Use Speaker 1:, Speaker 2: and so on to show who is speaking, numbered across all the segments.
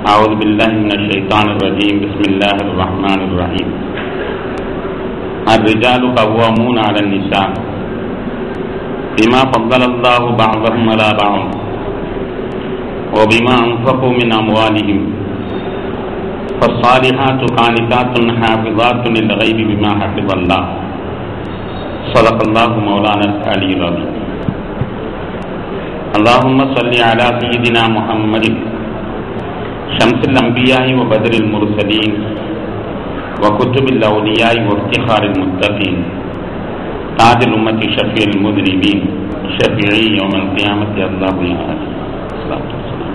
Speaker 1: أعوذ بالله من الشيطان الرجيم بسم الله الرحمن الرحيم الرجال قوامون على النساء بما فضل الله بعضهم على بعض وبما أنفقوا من أموالهم فالصالحات قانتات حافظات للغيب بما حفظ الله صدق الله مولانا العلي العظيم اللهم صل على سيدنا محمد شمس الأنبياء وبدر المرسلين وكتب الأولياء وافتخار المتقين تاج الأمة شفيع المذنبين شفيعي يوم القيامة الله يا علي الصلاة والسلام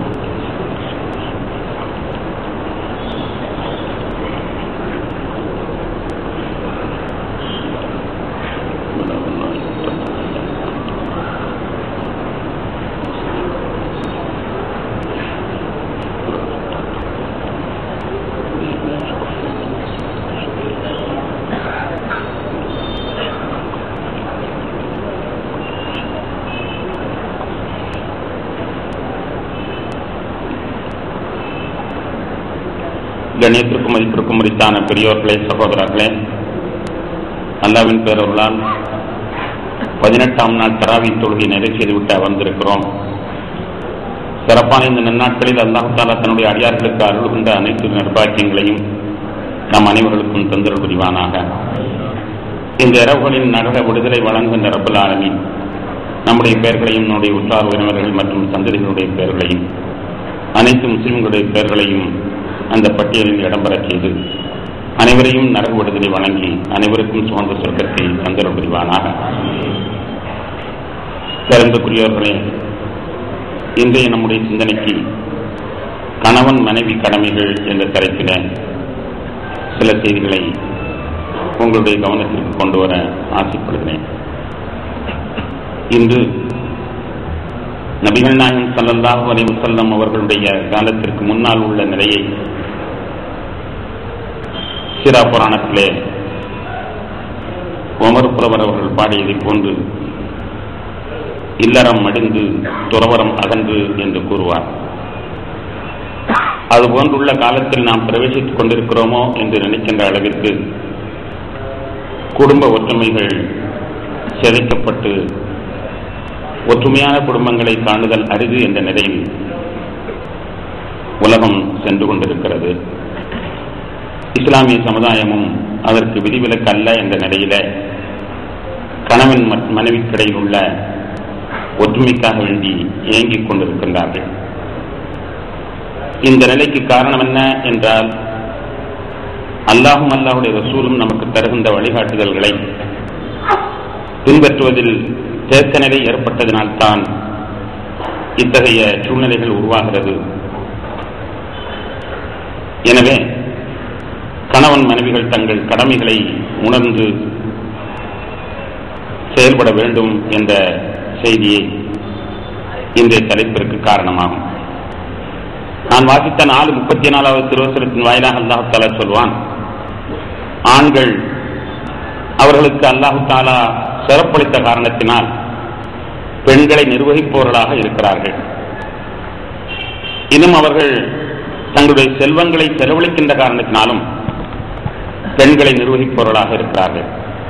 Speaker 1: கணியத்திற்கும் மதிப்பிற்கும் மதித்தான பெரியோர்களே சகோதரர்களே அல்லாவின் பேரொருளால் பதினெட்டாம் நாள் தராவி தொழுகை நிறைவு செய்துவிட்டு அமர்ந்திருக்கிறோம் சிறப்பான இந்த நன்னாட்களில் அல்லாஹாலா தன்னுடைய அடியார்களுக்கு அருள்கின்ற அனைத்து நிர்பாக்கியங்களையும் நம் அனைவர்களுக்கும் தந்திரல் புரிவானாக இந்த இரவுகளின் நரக விடுதலை வழங்குகின்ற ரப்பல் ஆலமீன் நம்முடைய பெயர்களையும் நம்முடைய உற்றார் உறவினர்கள் மற்றும் சந்ததிகளுடைய பெயர்களையும் அனைத்து முஸ்லிம்களுடைய பெயர்களையும் அந்த பட்டியலில் இடம்பெறச் செய்து அனைவரையும் நரக விடுதலை வழங்கி அனைவருக்கும் சுதந்திர சொர்க்கத்தை தந்திர புரிவானாக பிறந்தக்குரியவர்களே இன்றைய நம்முடைய சிந்தனைக்கு கணவன் மனைவி கடமைகள் என்ற தலைப்பில சில செய்திகளை உங்களுடைய கவனத்திற்கு கொண்டு வர ஆசைப்படுகிறேன் இன்று நபிகள் நாயகம் சல்லல்லாஹு அலைஹி வஸல்லம் அவர்களுடைய காலத்திற்கு முன்னால் உள்ள நிலையை சிரா புராணத்திலே உமர் புலவர் அவர்கள் பாடியதை போன்று இல்லறம் மடிந்து துறவரம் அகன்று என்று கூறுவார் அதுபோன்றுள்ள காலத்தில் நாம் பிரவேசித்துக் கொண்டிருக்கிறோமோ என்று நினைக்கின்ற அளவிற்கு குடும்ப ஒற்றுமைகள் சிதைக்கப்பட்டு ஒற்றுமையான குடும்பங்களை காணுதல் அரிது என்ற நிலையில் உலகம் சென்று கொண்டிருக்கிறது இஸ்லாமிய சமுதாயமும் அதற்கு விதிவிலக்கு அல்ல என்ற நிலையில கணவன் மனைவிக்கிடையில் உள்ள ஒற்றுமைக்காக வேண்டி இயங்கிக் கொண்டிருக்கின்றார்கள் இந்த நிலைக்கு காரணம் என்ன என்றால் அல்லாஹும் அல்லாஹுடைய ரசூலும் நமக்கு தருகின்ற வழிகாட்டுதல்களை பின்பற்றுவதில் தேக்க நிலை ஏற்பட்டதினால்தான் இத்தகைய சூழ்நிலைகள் உருவாகிறது எனவே கணவன் மனைவிகள் தங்கள் கடமைகளை உணர்ந்து செயல்பட வேண்டும் என்ற செய்தியை இன்றைய தலைப்பிற்கு காரணமாகும் நான் வாசித்த நாலு முப்பத்தி நாலாவது திருவசனத்தின் வாயிலாக அல்லாஹு தாலா சொல்வான் ஆண்கள் அவர்களுக்கு அல்லாஹு தாலா சிறப்பளித்த காரணத்தினால் பெண்களை நிர்வகிப்பவர்களாக இருக்கிறார்கள் இன்னும் அவர்கள் தங்களுடைய செல்வங்களை செலவழிக்கின்ற காரணத்தினாலும் பெண்களை நிர்வகிப்பவர்களாக இருக்கிறார்கள்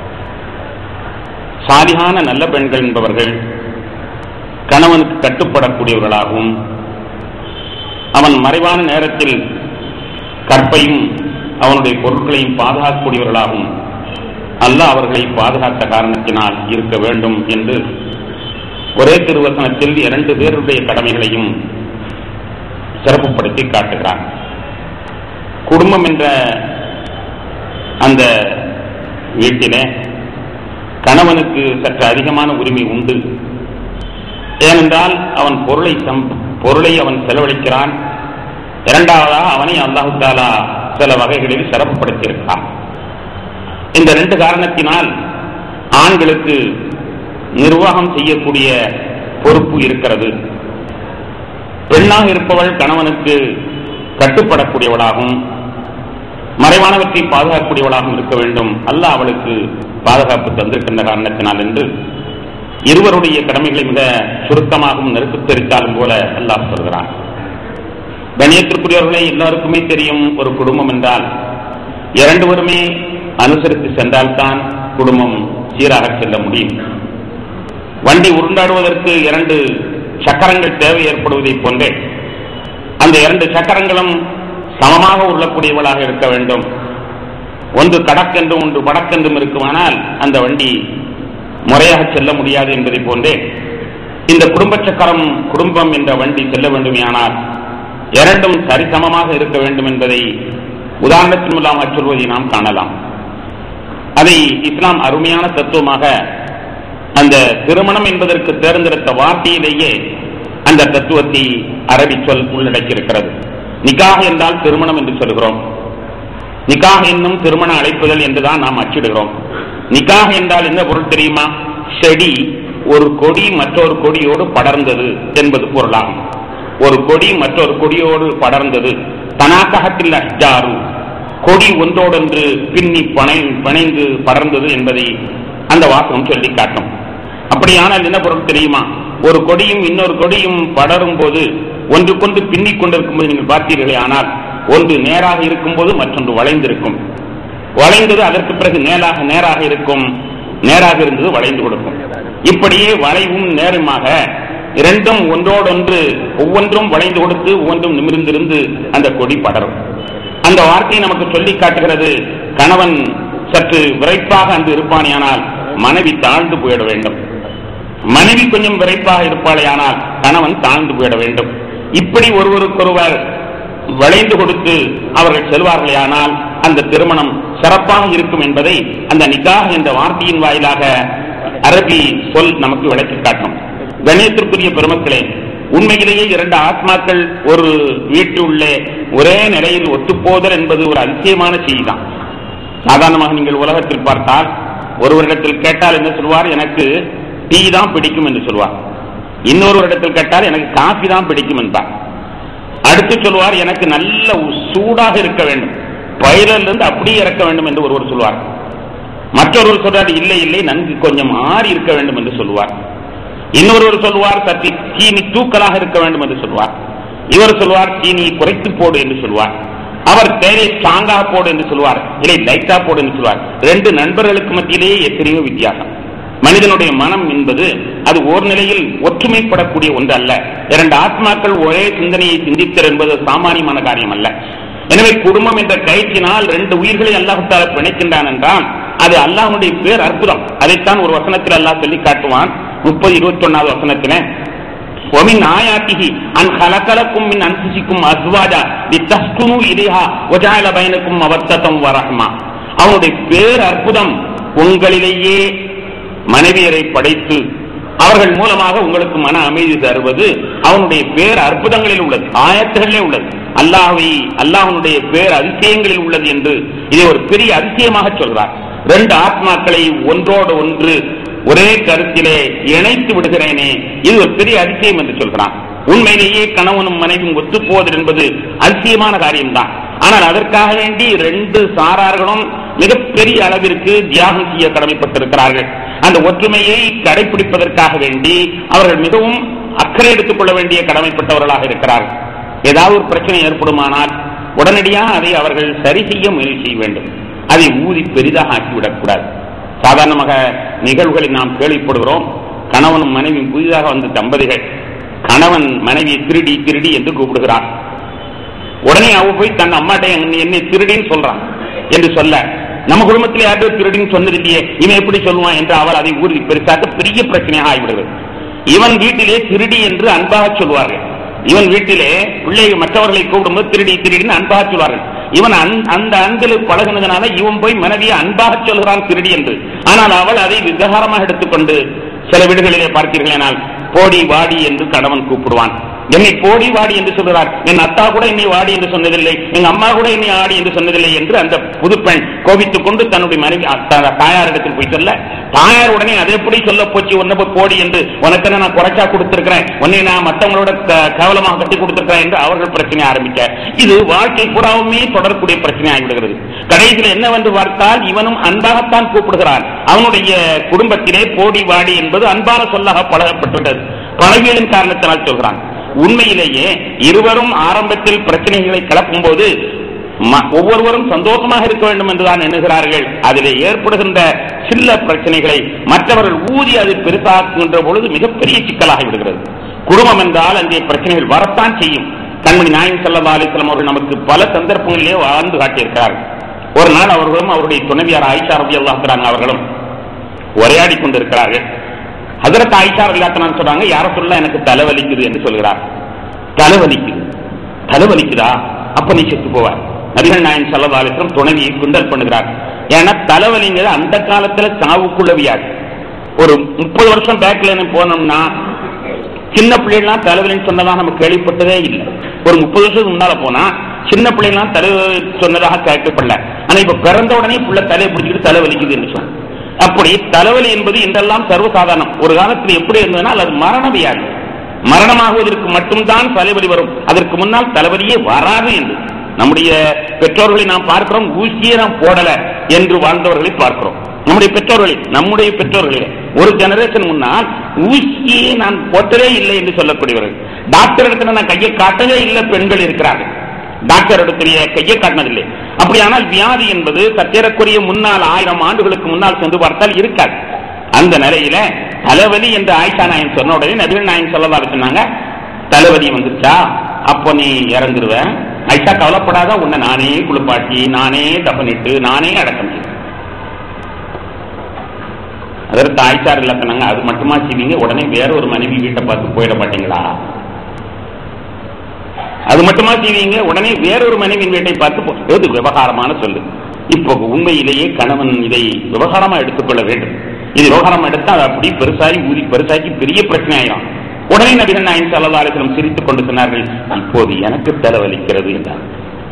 Speaker 1: சாலிகான நல்ல பெண்கள் என்பவர்கள் கணவனுக்கு கட்டுப்படக்கூடியவர்களாகவும் அவன் மறைவான நேரத்தில் கற்பையும் அவனுடைய பொருட்களையும் பாதுகாக்கக்கூடியவர்களாகவும் அல்ல அவர்களை பாதுகாத்த காரணத்தினால் இருக்க வேண்டும் என்று ஒரே திருவசனத்தில் இரண்டு பேருடைய கடமைகளையும் சிறப்புப்படுத்தி காட்டுகிறார் குடும்பம் என்ற அந்த வீட்டிலே கணவனுக்கு சற்று அதிகமான உரிமை உண்டு ஏனென்றால் அவன் பொருளை பொருளை அவன் செலவழிக்கிறான் இரண்டாவதாக அவனை அல்லாஹு தாலா சில வகைகளில் சிறப்புப்படுத்தியிருக்கிறான் இந்த ரெண்டு காரணத்தினால் ஆண்களுக்கு நிர்வாகம் செய்யக்கூடிய பொறுப்பு இருக்கிறது பெண்ணாக இருப்பவள் கணவனுக்கு கட்டுப்படக்கூடியவளாகவும் மறைவானவற்றை பாதுகாக்கக்கூடியவளாகவும் இருக்க வேண்டும் அல்ல அவளுக்கு பாதுகாப்பு தந்திருக்கின்ற காரணத்தினால் என்று இருவருடைய கடமைகளை மிக சுருக்கமாகவும் நெருக்கத்தெரித்தாலும் போல அல்லாஹ் சொல்கிறான் கணியத்திற்குரியவர்களை எல்லாருக்குமே தெரியும் ஒரு குடும்பம் என்றால் இரண்டுவருமே அனுசரித்து சென்றால்தான் குடும்பம் சீராக செல்ல முடியும் வண்டி உருண்டாடுவதற்கு இரண்டு சக்கரங்கள் தேவை ஏற்படுவதைப் போன்றே அந்த இரண்டு சக்கரங்களும் சமமாக உருளக்கூடியவளாக இருக்க வேண்டும் ஒன்று கடக்கென்றும் ஒன்று படக்கென்றும் இருக்குமானால் அந்த வண்டி முறையாக செல்ல முடியாது என்பதை போன்றே இந்த குடும்ப சக்கரம் குடும்பம் என்ற வண்டி செல்ல வேண்டுமையானால் இரண்டும் சரிசமமாக இருக்க வேண்டும் என்பதை உதாரணத்தின் மூலமாக சொல்வதை நாம் காணலாம் அதை இஸ்லாம் அருமையான தத்துவமாக அந்த திருமணம் என்பதற்கு தேர்ந்தெடுத்த வார்த்தையிலேயே அந்த தத்துவத்தை அரபி சொல் உள்ளடக்கியிருக்கிறது நிக்காக என்றால் திருமணம் என்று சொல்கிறோம் நிக்காக என்னும் திருமண அழைப்புதல் என்றுதான் நாம் அச்சிடுகிறோம் நிக்காக என்றால் என்ன பொருள் தெரியுமா செடி ஒரு கொடி மற்றொரு கொடியோடு படர்ந்தது என்பது பொருளாகும் ஒரு கொடி மற்றொரு கொடியோடு படர்ந்தது தனாக்ககத்தில் அஜாரு கொடி ஒன்றோடொன்று பின்னி பனை பிணைந்து படர்ந்தது என்பதை அந்த வாசகம் சொல்லி காட்டும் அப்படியானால் என்ன பொருள் தெரியுமா ஒரு கொடியும் இன்னொரு கொடியும் படரும் போது ஒன்றுக்கொன்று பின்னிக் கொண்டிருக்கும் போது நீங்கள் பார்த்தீர்களே ஆனால் ஒன்று நேராக இருக்கும்போது மற்றொன்று வளைந்திருக்கும் வளைந்தது அதற்கு பிறகு நேராக நேராக இருக்கும் நேராக இருந்தது வளைந்து கொடுக்கும் இப்படியே வளைவும் நேருமாக இரண்டும் ஒன்றோடொன்று ஒவ்வொன்றும் வளைந்து கொடுத்து ஒவ்வொன்றும் நிமிர்ந்திருந்து அந்த கொடி படரும் அந்த வார்த்தையை நமக்கு சொல்லி காட்டுகிறது கணவன் சற்று விரைப்பாக அன்று இருப்பானேயானால் மனைவி தாழ்ந்து போயிட வேண்டும் மனைவி கொஞ்சம் விரைப்பாக இருப்பாளே ஆனால் கணவன் தாழ்ந்து போயிட வேண்டும் இப்படி ஒருவருக்கொருவர் வளைந்து கொடுத்து அவர்கள் செல்வார்களே ஆனால் அந்த திருமணம் சிறப்பாக இருக்கும் என்பதை அந்த நிக்காக என்ற வார்த்தையின் வாயிலாக அரபி சொல் நமக்கு விளக்கி காட்டும் கணேசத்திற்குரிய பெருமக்களே உண்மையிலேயே இரண்டு ஆத்மாக்கள் ஒரு வீட்டுள்ளே ஒரே நிலையில் ஒத்துப்போதல் என்பது ஒரு அதிசயமான செய்தி தான் சாதாரணமாக நீங்கள் உலகத்தில் பார்த்தால் ஒருவரிடத்தில் கேட்டால் என்ன சொல்வார் எனக்கு டீ தான் பிடிக்கும் என்று சொல்வார் இன்னொருவரிடத்தில் கேட்டால் எனக்கு காஃபி தான் பிடிக்கும் என்பார் அடுத்து சொல்வார் எனக்கு நல்ல சூடாக இருக்க வேண்டும் பயிரிலிருந்து அப்படியே இறக்க வேண்டும் என்று ஒருவர் சொல்வார் மற்றொருவர் சொல்றார் இல்லை இல்லை நன்கு கொஞ்சம் ஆறி இருக்க வேண்டும் என்று சொல்வார் இன்னொருவர் சொல்வார் சற்று சீனி தூக்கலாக இருக்க வேண்டும் என்று சொல்வார் இவர் சொல்வார் சீனியை குறைத்து போடு என்று சொல்வார் அவர் தேரை ஸ்ட்ராங்காக போடு என்று சொல்வார் இல்லை லைட்டா போடு என்று சொல்வார் ரெண்டு நண்பர்களுக்கு மத்தியிலேயே எத்தனையோ வித்தியாசம் மனிதனுடைய மனம் என்பது அது ஓர் நிலையில் ஒற்றுமைப்படக்கூடிய ஒன்று அல்ல இரண்டு ஆத்மாக்கள் ஒரே சிந்தனையை சிந்தித்தல் என்பது சாமானியமான காரியம் அல்ல எனவே குடும்பம் என்ற கயிற்றினால் ரெண்டு உயிர்களை அல்லாஹால பிணைக்கின்றான் என்றால் அது அல்லாஹனுடைய பேர் அற்புதம் அதைத்தான் ஒரு வசனத்தில் அல்லாஹ் சொல்லி காட்டுவான் முப்பது இருபத்தி ஒன்னாவது வசனத்தில ஒமின் ஆயாத்திகி அன் கலக்கலக்கும் மின் அன்சிக்கும் அஸ்வாஜா லித்தஸ்குனு இலிஹா வஜால பைனக்கும் அவத்ததம் வரஹ்மா அவனுடைய பேர் அற்புதம் உங்களிலேயே மனைவியரை படைத்து அவர்கள் மூலமாக உங்களுக்கு மன அமைதி தருவது அவனுடைய பேர் அற்புதங்களில் உள்ளது ஆயத்துகளிலே உள்ளது அல்லாஹை அல்லாஹனுடைய பேர் அதிசயங்களில் உள்ளது என்று இதை ஒரு பெரிய அதிசயமாக சொல்றார் ரெண்டு ஆத்மாக்களை ஒன்றோடு ஒன்று ஒரே கருத்திலே இணைத்து விடுகிறேனே இது ஒரு பெரிய அதிசயம் என்று சொல்கிறான் உண்மையிலேயே கணவனும் மனைவியும் ஒத்துப்போவது என்பது அதிசயமான காரியம்தான் ஆனால் அதற்காக வேண்டி ரெண்டு சாரார்களும் மிகப்பெரிய அளவிற்கு தியாகம் செய்ய கடமைப்பட்டிருக்கிறார்கள் அந்த ஒற்றுமையை கடைபிடிப்பதற்காக வேண்டி அவர்கள் மிகவும் அக்கறை எடுத்துக் கொள்ள வேண்டிய கடமைப்பட்டவர்களாக இருக்கிறார்கள் ஏதாவது ஒரு பிரச்சனை ஏற்படுமானால் உடனடியாக அதை அவர்கள் சரி செய்ய முயற்சி செய்ய வேண்டும் அதை ஊதி பெரிதாக ஆக்கிவிடக்கூடாது சாதாரணமாக நிகழ்வுகளை நாம் கேள்விப்படுகிறோம் கணவனும் மனைவியும் புதிதாக வந்த தம்பதிகள் கணவன் மனைவியை திருடி திருடி என்று கூப்பிடுகிறான் உடனே அவ போய் தன் அம்மாட்ட என்னை திருடின்னு சொல்றான் என்று சொல்ல நம்ம குடும்பத்தில் யாரோ திருடின்னு சொன்னதில்லையே இவன் எப்படி சொல்லுவான் என்று அவர் அதை ஊறி பெருசாக்க பெரிய பிரச்சனையாக ஆகிவிடுகிறது இவன் வீட்டிலே திருடி என்று அன்பாக சொல்வார்கள் இவன் வீட்டிலே பிள்ளைகள் மற்றவர்களை கூப்பிடும்போது திருடி திருடின்னு அன்பாக சொல்வார்கள் இவன் அந்த அன்பில் பழகினதுனால இவன் போய் மனைவியை அன்பாக சொல்கிறான் திருடி என்று ஆனால் அவள் அதை விவகாரமாக எடுத்துக்கொண்டு சில வீடுகளிலே பார்த்தீர்களேனால் போடி வாடி என்று கணவன் கூப்பிடுவான் என்னை போடி வாடி என்று சொல்கிறார் என் அத்தா கூட என்னை வாடி என்று சொன்னதில்லை எங்க அம்மா கூட என்னை ஆடி என்று சொன்னதில்லை என்று அந்த புதுப்பெண் கோபித்துக் கொண்டு தன்னுடைய மனைவி தாயாரிடத்தில் போய் சொல்ல தாயார் உடனே அதை எப்படி சொல்ல போச்சு உன்னை போய் போடி என்று உனக்கு நான் குறைச்சா கொடுத்திருக்கிறேன் உன்னை நான் மற்றவங்களோட கேவலமாக கட்டி கொடுத்திருக்கிறேன் என்று அவர்கள் பிரச்சனை ஆரம்பிக்க இது வாழ்க்கை பூராவுமே தொடரக்கூடிய பிரச்சனை ஆகிவிடுகிறது கடைசியில் என்னவென்று பார்த்தால் இவனும் அன்பாகத்தான் கூப்பிடுகிறான் அவனுடைய குடும்பத்திலே போடி வாடி என்பது அன்பான சொல்லாக பழகப்பட்டுவிட்டது பழகியலின் காரணத்தினால் சொல்கிறான் உண்மையிலேயே இருவரும் ஆரம்பத்தில் பிரச்சனைகளை கிளப்பும் போது ம- ஒவ்வொருவரும் சந்தோஷமாக இருக்க வேண்டும் என்றுதான் எண்ணுகிறார்கள் அதிலே ஏற்படுகின்ற சில்ல பிரச்சனைகளை மற்றவர்கள் ஊதி அது பெருசாக்குகின்ற பொழுது மிகப்பெரிய சிக்கலாகி விடுகிறது குடும்பம் என்றால் அங்கே பிரச்சனைகள் வரத்தான் செய்யும் கண்மணி நாயகம் செல்லா அலிஸ்லாம் அவர்கள் நமக்கு பல சந்தர்ப்பங்களிலே வாழ்ந்து காட்டியிருக்கிறார்கள் ஒரு நாள் அவர்களும் அவருடைய துணைவியார் ஆயிஷா ரபி அல்லாஹ் அவர்களும் உரையாடி கொண்டிருக்கிறார்கள் ஹசரத் ஆயிஷா ரலியல்லாஹு சொல்றாங்க யார சொல்ல எனக்கு தலைவலிக்குது என்று சொல்கிறார் தலைவலிக்குது தலைவலிக்குதா அப்ப நீ செத்து போவார் நபிகள் நாயன் சல்லதாலிசம் துணைவியை கிண்டல் பண்ணுகிறார் ஏன்னா தலைவலிங்கிறது அந்த காலத்துல சாவுக்குள்ள வியாதி ஒரு முப்பது வருஷம் பேக்ல போனோம்னா சின்ன பிள்ளைகள்லாம் தலைவலின்னு சொன்னதா நம்ம கேள்விப்பட்டதே இல்லை ஒரு முப்பது வருஷத்துக்கு முன்னால போனா சின்ன பிள்ளைங்களாம் தலைவலி சொன்னதாக கேட்கப்படல ஆனா இப்ப பிறந்த உடனே புள்ள தலையை பிடிச்சிட்டு தலைவலிக்குது என்று சொன்ன அப்படி தலைவலி என்பது இன்றெல்லாம் சர்வசாதாரணம் ஒரு காலத்தில் எப்படி இருந்ததுன்னா அது மரண வியாதி மரணமாகுவதற்கு மட்டும்தான் தலைவலி வரும் அதற்கு முன்னால் தலைவலியே வராது என்று நம்முடைய பெற்றோர்களை நாம் பார்க்கிறோம் ஊசியே நாம் போடல என்று வாழ்ந்தவர்களை பார்க்கிறோம் நம்முடைய பெற்றோர்களை நம்முடைய பெற்றோர்களே ஒரு ஜெனரேஷன் முன்னால் ஊசியே நான் போட்டதே இல்லை என்று சொல்லக்கூடியவர்கள் டாக்டர் இடத்துல நான் கையை காட்டவே இல்லை பெண்கள் இருக்கிறார்கள் டாக்டர் இடத்திலேயே கையை காட்டினதில்லை அப்படியானால் வியாதி என்பது சற்றேறக்குரிய முன்னால் ஆயிரம் ஆண்டுகளுக்கு முன்னால் சென்று பார்த்தால் இருக்காது அந்த நிலையில தலைவலி என்று ஆயிஷா நாயன் சொன்ன உடனே நபிகள் நாயன் சொல்லதா சொன்னாங்க தலைவலி வந்துச்சா அப்போ நீ இறந்துருவ ஐஷா கவலைப்படாத உன்னை நானே குளிப்பாட்டி நானே தப்பனிட்டு நானே அடக்கம் செய்வேன் அதற்கு ஆயிஷார் இல்ல சொன்னாங்க அது மட்டுமா செய்வீங்க உடனே வேற ஒரு மனைவி வீட்டை பார்த்து போயிட மாட்டீங்களா அது மட்டுமா செய்வீங்க உடனே வேறொரு மனைவியின் வீட்டை பார்த்து போ- இது விவகாரமான சொல்லு இப்போ உண்மையிலேயே கணவன் இதை விவகாரமா எடுத்துக்கொள்ள வேண்டும் இது விவகாரம் எடுத்தா அது அப்படி பெருசாகி ஊதி பெருசாகி பெரிய பிரச்சனை ஆயிரும் உடனே நபிகள் நாயன் சல்லா அலிஸ்லம் சிரித்துக் கொண்டு சொன்னார்கள் இப்போது எனக்கு தலைவலிக்கிறது என்றார்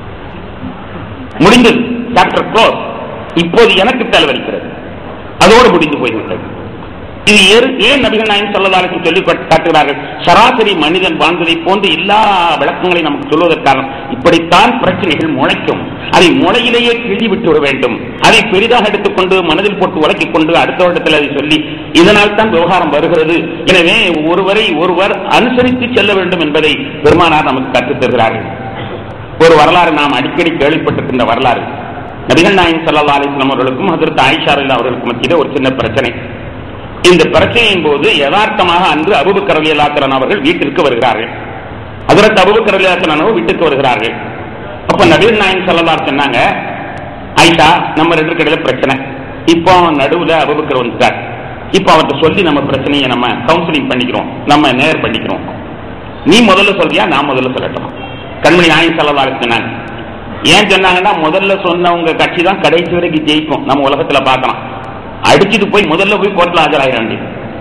Speaker 1: முடிந்தது டாக்டர் க்ளோஸ் இப்போது எனக்கு தலைவலிக்கிறது அதோடு முடிந்து போய்விட்டது இது ஏறு- ஏன் நபிகள் நாயன் சொல்லதாலுக்கு சொல்லி காட்டுகிறார்கள் சராசரி மனிதன் வாழ்ந்ததை போன்று எல்லா விளக்கங்களையும் நமக்கு சொல்வதற்காக இப்படித்தான் பிரச்சனைகள் முளைக்கும் அதை முளையிலேயே கிள்ளி விட்டு விட வேண்டும் அதை பெரிதாக எடுத்துக்கொண்டு மனதில் போட்டு உலக்கிக் கொண்டு அடுத்த வருடத்தில் அதை சொல்லி இதனால் தான் விவகாரம் வருகிறது எனவே ஒருவரை ஒருவர் அனுசரித்து செல்ல வேண்டும் என்பதை பெருமானார் நமக்கு கற்றுத் தருகிறார்கள் ஒரு வரலாறு நாம் அடிக்கடி கேள்விப்பட்டிருக்கின்ற வரலாறு நபிகள் நாயகம் ஸல்லல்லாஹு அலைஹி வஸல்லம் அவர்களுக்கும் ஹஜ்ரத் ஆயிஷா ரலியல்லாஹு அவர்களுக்கும் மத்தியிலே ஒரு சின்ன பிரச்சனை இந்த பிரச்சனையின் போது யதார்த்தமாக அன்று அபூபக்கர் ரலியல்லாஹு அன்ஹு அவர்கள் வீட்டிற்கு வருகிறார்கள் ஹஜ்ரத் அபூபக்கர் ரலியல்லாஹு அன்ஹு வீட்டுக்கு வருகிறார்கள் அப்ப நபிகள் நாயகம் ஸல்லல்லாஹு அலைஹி சொன்னாங்க ஆயிஷா நம்ம ரெண்டு கடையில பிரச்சனை இப்போ நடுவுல அபூபக்கர் வந்துட்டார் இப்போ அவர்கிட்ட சொல்லி நம்ம பிரச்சனையை நம்ம கவுன்சிலிங் பண்ணிக்கிறோம் நம்ம நேர் பண்ணிக்கிறோம் நீ முதல்ல சொல்றியா நான் முதல்ல சொல்லட்டும் கண்மணி நாயகம் ஸல்லல்லாஹு அலைஹி சொன்னாங்க ஏன் சொன்னாங்கன்னா முதல்ல சொன்னவங்க கட்சி தான் கடைசி வரைக்கும் ஜெயிக்கும் நம்ம உலகத்துல பார்க்கலாம் அடிச்சுட்டு போய் முதல்ல போய் கோர்ட்ல ஆஜராயிரம்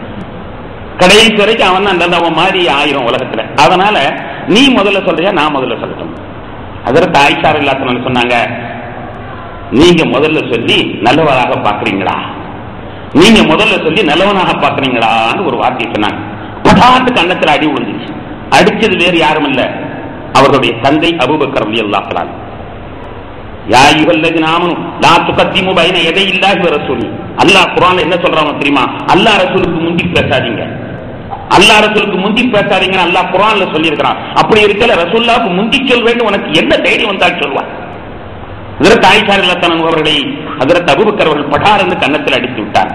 Speaker 1: கடைசி வரைக்கும் அவன் தான் அந்த அவன் மாதிரி ஆயிரும் உலகத்துல அதனால நீ முதல்ல சொல்றியா நான் முதல்ல சொல்லட்டும் அதற்கு ஆயிஷார் இல்லாத சொன்னாங்க நீங்க முதல்ல சொல்லி நல்லவராக பாக்குறீங்களா நீங்க முதல்ல சொல்லி நல்லவனாக பாக்குறீங்களான்னு ஒரு வார்த்தையை சொன்னாங்க படாட்டு கண்ணத்துல அடி விழுந்துச்சு அடிச்சது வேறு யாரும் இல்ல அவர்களுடைய தந்தை அபூபக்கர் ரலியல்லாஹு அன்ஹு யா அய்யுஹல்லதீன ஆமனு லா துகத்திமு பைன யதையில்லாஹி வ ரசூலி அல்லாஹ் குர்ஆன்ல என்ன சொல்றாங்க தெரியுமா அல்லாஹ் ரசூலுக்கு முந்தி பேசாதீங்க அல்லாஹ் ரசூலுக்கு முந்தி பேசாதீங்கன்னு அல்லாஹ் குர்ஆன்ல சொல்லியிருக்கிறான் அப்படி இருக்கல ரசூலுல்லாஹ்க்கு முந்தி சொல் வேண்டும் உனக்கு என்ன தைரியம் வந்தால் சொல்வார் ஹஜரத் ஆயிஷா ரலியல்லாஹு அவர்களை ஹஜரத் அபூபக்கர் அவர்கள் படார் என்று கன்னத்தில் அடித்து விட்டார்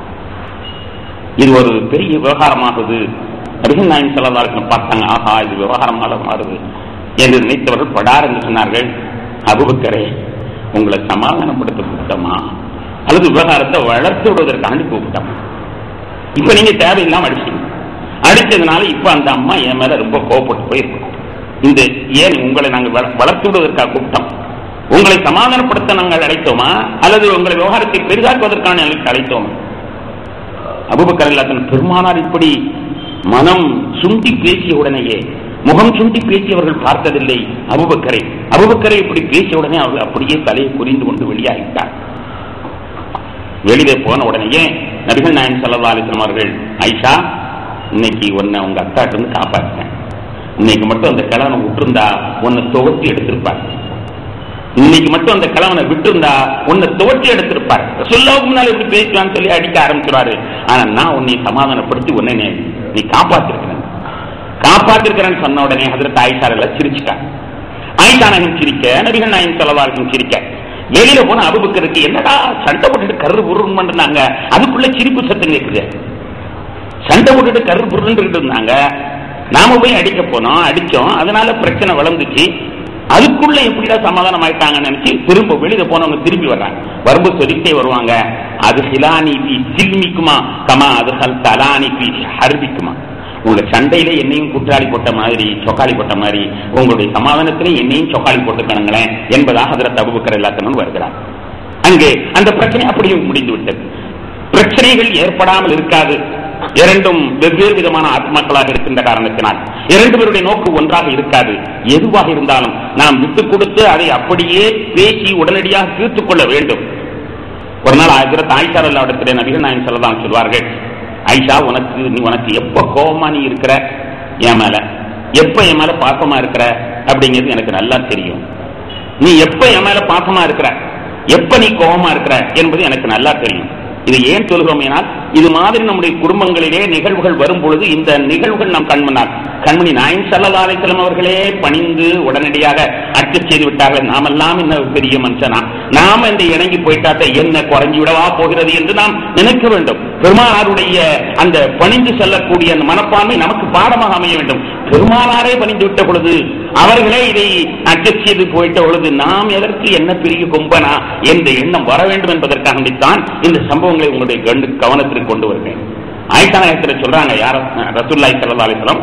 Speaker 1: இது ஒரு பெரிய விவகாரமாகுது நபிகள் நாயகம் ஸல்லல்லாஹு அலைஹி வஸல்லம் பார்த்தாங்க ஆஹா இது விவகாரமாக மாறுது என்று நினைத்தவர்கள் படார் என்று சொன்னார்கள் அபுபக்கரே உங்களை சமாதானப்படுத்த கூப்பிட்டோமா அல்லது விவகாரத்தை வளர்த்து விடுவதற்காண்டி கூப்பிட்டோமா இப்ப நீங்க தேவையில்லாம அடிச்சீங்க அடிச்சதுனால இப்ப அந்த அம்மா என் மேல ரொம்ப கோவப்பட்டு போயிருக்கும் இந்த ஏன் உங்களை நாங்கள் வள- வளர்த்து விடுவதற்காக கூப்பிட்டோம் உங்களை சமாதானப்படுத்த நாங்கள் அழைத்தோமா அல்லது உங்களை விவகாரத்தை பெரிதாக்குவதற்கான எங்களுக்கு அழைத்தோமா அபுபக்கர் இல்லாதன் பெருமானார் இப்படி மனம் சுண்டி பேசிய உடனேயே முகம் சுண்டி பேசியவர்கள் பார்த்ததில்லை அபுபக்கரை அபுபக்கரை இப்படி பேசிய உடனே அவர்கள் அப்படியே தலையை புரிந்து கொண்டு வெளியாகிட்டார் வெளியே போன உடனேயே நபிகள் நாயன் சல்லா அலிஸ்லாம் அவர்கள் ஐஷா இன்னைக்கு உன்னை உங்க அக்காட்ட இருந்து காப்பாற்றேன் இன்னைக்கு மட்டும் அந்த கிழவனை விட்டுருந்தா உன்னை துவட்டி எடுத்திருப்பார் இன்னைக்கு மட்டும் அந்த கிழவனை விட்டிருந்தா உன்னை துவட்டி எடுத்திருப்பார் சொல்லாவுக்கு முன்னால இப்படி பேசலாம்னு சொல்லி அடிக்க ஆரம்பிச்சிருவாரு ஆனா நான் உன்னை சமாதானப்படுத்தி உன்னை நீ- நீ காப்பாத்திருக்கிறேன் காப்பாத்திருக்கிறேன்னு சொன்ன உடனே ஹதரத் ஆயிஷா எல்லாம் சிரிச்சுட்டாங்க ஆயிஷா நாயகம் சிரிக்க நபிகள் நாயகம் செலவாருக்கும் சிரிக்க வெளியில போன அபுபக்கருக்கு என்னடா சண்டை போட்டுட்டு கரு புருன்னு பண்ணாங்க அதுக்குள்ள சிரிப்பு சத்தம் கேக்குது சண்டை போட்டுட்டு கரு புருன்னு இருந்தாங்க நாம போய் அடிக்க போனோம் அடிச்சோம் அதனால பிரச்சனை வளர்ந்துச்சு அதுக்குள்ள எப்படிடா சமாதானம் ஆயிட்டாங்கன்னு நினைச்சு திரும்ப வெளியில போனவங்க திரும்பி வர்றாங்க வரும்போது சொல்லிட்டே வருவாங்க அது ஹிலானி பி சில்மிக்குமா கமா அது ஹல் தலானி பி ஹர்பிக்குமா உங்க சண்டையில என்னையும் குற்றாலி போட்ட மாதிரி சொக்காலி போட்ட மாதிரி உங்களுடைய சமாதானத்திலே என்னையும் சொக்காலி போட்டுக்கணுங்களேன் என்பதாக அதில் தபுக்கர் எல்லாத்தனும் வருகிறார் அங்கே அந்த பிரச்சனை அப்படியே முடிந்து விட்டது பிரச்சனைகள் ஏற்படாமல் இருக்காது இரண்டும் வெவ்வேறு விதமான ஆத்மாக்களாக இருக்கின்ற காரணத்தினால் இரண்டு பேருடைய நோக்கு ஒன்றாக இருக்காது எதுவாக இருந்தாலும் நாம் விட்டுக் கொடுத்து அதை அப்படியே பேசி உடனடியாக தீர்த்துக் கொள்ள வேண்டும் ஒரு நாள் ஆயிரத்தி ஆயிஷா இடத்துல நபிகள் நாயன் சொல்லலாம் சொல்வார்கள் ஐஷா உனக்கு நீ உனக்கு எப்ப கோபமா நீ இருக்கிற என் மேல எப்ப என் மேல பாசமா இருக்கிற அப்படிங்கிறது எனக்கு நல்லா தெரியும் நீ எப்ப என் மேல பாசமா இருக்கிற எப்ப நீ கோபமா இருக்கிற என்பது எனக்கு நல்லா தெரியும் இதை ஏன் சொல்கிறோம் ஏனால் இது மாதிரி நம்முடைய குடும்பங்களிலே நிகழ்வுகள் வரும் பொழுது இந்த நிகழ்வுகள் நாம் கண்மனால் கண்மணி நாயன் சல்லா அலிஸ்லாம் அவர்களே பணிந்து உடனடியாக அட்ஜஸ்ட் செய்து விட்டார்கள் நாமெல்லாம் என்ன பெரிய மனுஷனா நாம இந்த இணங்கி போயிட்டாத்த என்ன குறைஞ்சி விடவா போகிறது என்று நாம் நினைக்க வேண்டும் பெருமானாருடைய அந்த பணிந்து செல்லக்கூடிய அந்த மனப்பான்மை நமக்கு பாடமாக அமைய வேண்டும் பெருமானாரே பணிந்து விட்ட பொழுது அவர்களே இதை அட்ஜஸ்ட் செய்து போயிட்ட பொழுது நாம் எதற்கு என்ன பெரிய கொம்பனா என்ற எண்ணம் வர வேண்டும் என்பதற்காகத்தான் இந்த சம்பவங்களை உங்களுடைய கண்டு கவனத்திற்கு கொண்டு வருகிறேன் ஆயிஷா நாயகத்தில் சொல்றாங்க யார ரசூல்லாய் சல்லா அலிஸ்லாம்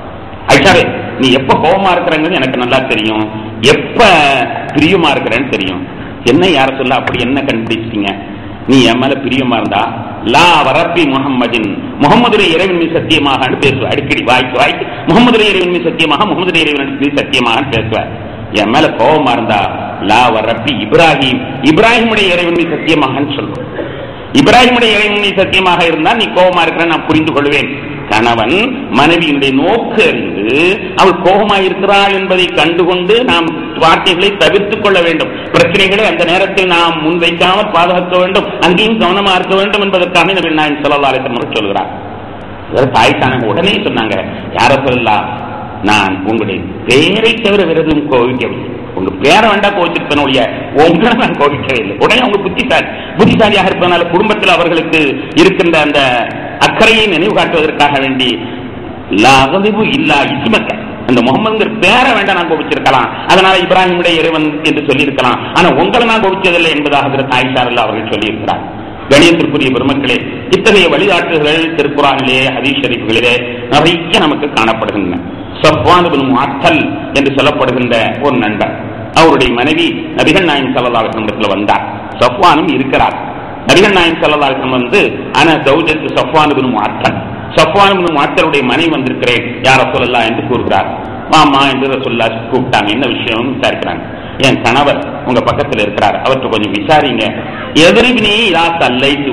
Speaker 1: ஐஷாவே நீ எப்ப கோபமா இருக்கிறங்கிறது எனக்கு நல்லா தெரியும் எப்ப பிரியமா இருக்கிறேன்னு தெரியும் என்ன யார சொல்ல அப்படி என்ன கண்டுபிடிச்சிட்டீங்க நீ என் மேல பிரியமா இருந்தா லா வரப்பி முகம்மதின் முகமதுரை இறைவன் மீது சத்தியமாக பேசுவ அடிக்கடி வாய்க்கு வாய்க்கு முகமதுரை இறைவன் மீது சத்தியமாக முகமதுரை இறைவன் மீது சத்தியமாக பேசுவ என் மேல கோபமா இருந்தா லா வரப்பி இப்ராஹிம் இப்ராஹிமுடைய இறைவன் மீது சத்தியமாகன்னு சொல்லுவோம் இப்ராஹிமுடைய இறைவன் மீது சத்தியமாக இருந்தால் நீ கோபமா இருக்கிற நான் புரிந்து கொள்வேன் கணவன் மனைவியினுடைய நோக்கு அறிந்து அவள் கோபமாக இருக்கிறாள் என்பதை கண்டுகொண்டு நாம் வார்த்தைகளை தவிர்த்துக் கொள்ள வேண்டும் பிரச்சனைகளை அந்த நேரத்தில் நாம் முன்வைக்காமல் பாதுகாக்க வேண்டும் அங்கேயும் கவனமா இருக்க வேண்டும் என்பதற்காக நபி நாயன் சொல்லா அலிசம் சொல்கிறார் தாய்த்தான உடனே சொன்னாங்க யார சொல்லலாம் நான் உங்களுடைய பெயரை தவிர வேறு எதுவும் கோவிக்கவில்லை உங்க பேரை வேண்டாம் கோவிச்சிருப்பேன் ஒழிய உங்களை நான் கோவிக்கவே இல்லை உடனே அவங்க புத்திசாலி புத்திசாலியாக இருப்பதனால குடும்பத்தில் அவர்களுக்கு இருக்கின்ற அந்த அக்கறையை நினைவு காட்டுவதற்காக வேண்டி அகதிவு இல்லா இஸ்மத்தை அந்த முகமதுங்கிற பேரை வேண்டாம் நான் கோபிச்சிருக்கலாம் அதனால இப்ராஹிமுடைய இறைவன் என்று சொல்லியிருக்கலாம் ஆனா உங்களை நான் கோபிச்சதில்லை என்பதாக தாய்சாரில் அவர்கள் சொல்லியிருக்கிறார் கணியத்திற்குரிய பெருமக்களே இத்தகைய வழிகாட்டுகள் திருக்குறானிலே ஹதீஸ் ஷரீஃப்களிலே நிறைய நமக்கு காணப்படுகின்றன சப்வான் மாத்தல் என்று சொல்லப்படுகின்ற ஒரு நண்பர் அவருடைய மனைவி நபிகள் நாயன் சல்லல்லாஹத்தில் வந்தார் சஃப்வானும் இருக்கிறார் நபிகள் நாயன் சல்லல்லாஹம் வந்து ஆனா சௌஜத்து சஃப்வான் மாத்தல் சஃப்வான் மாத்தலுடைய மனைவி வந்திருக்கிறேன் யார சொல்லலாம் என்று கூறுகிறார் மாமா என்று சொல்ல கூப்பிட்டாங்க என்ன விஷயம் விசாரிக்கிறாங்க என் கணவர் உங்க பக்கத்தில் இருக்கிறார் அவர்கிட்ட கொஞ்சம் விசாரிங்க எதிரிவினே இதா தல்லைத்து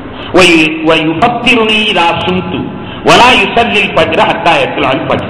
Speaker 1: யுபத்திருனி இதா சுந்து வலா யுசல்லில் பஜ்ர ஹத்தா எத்தலால் பஜ்ர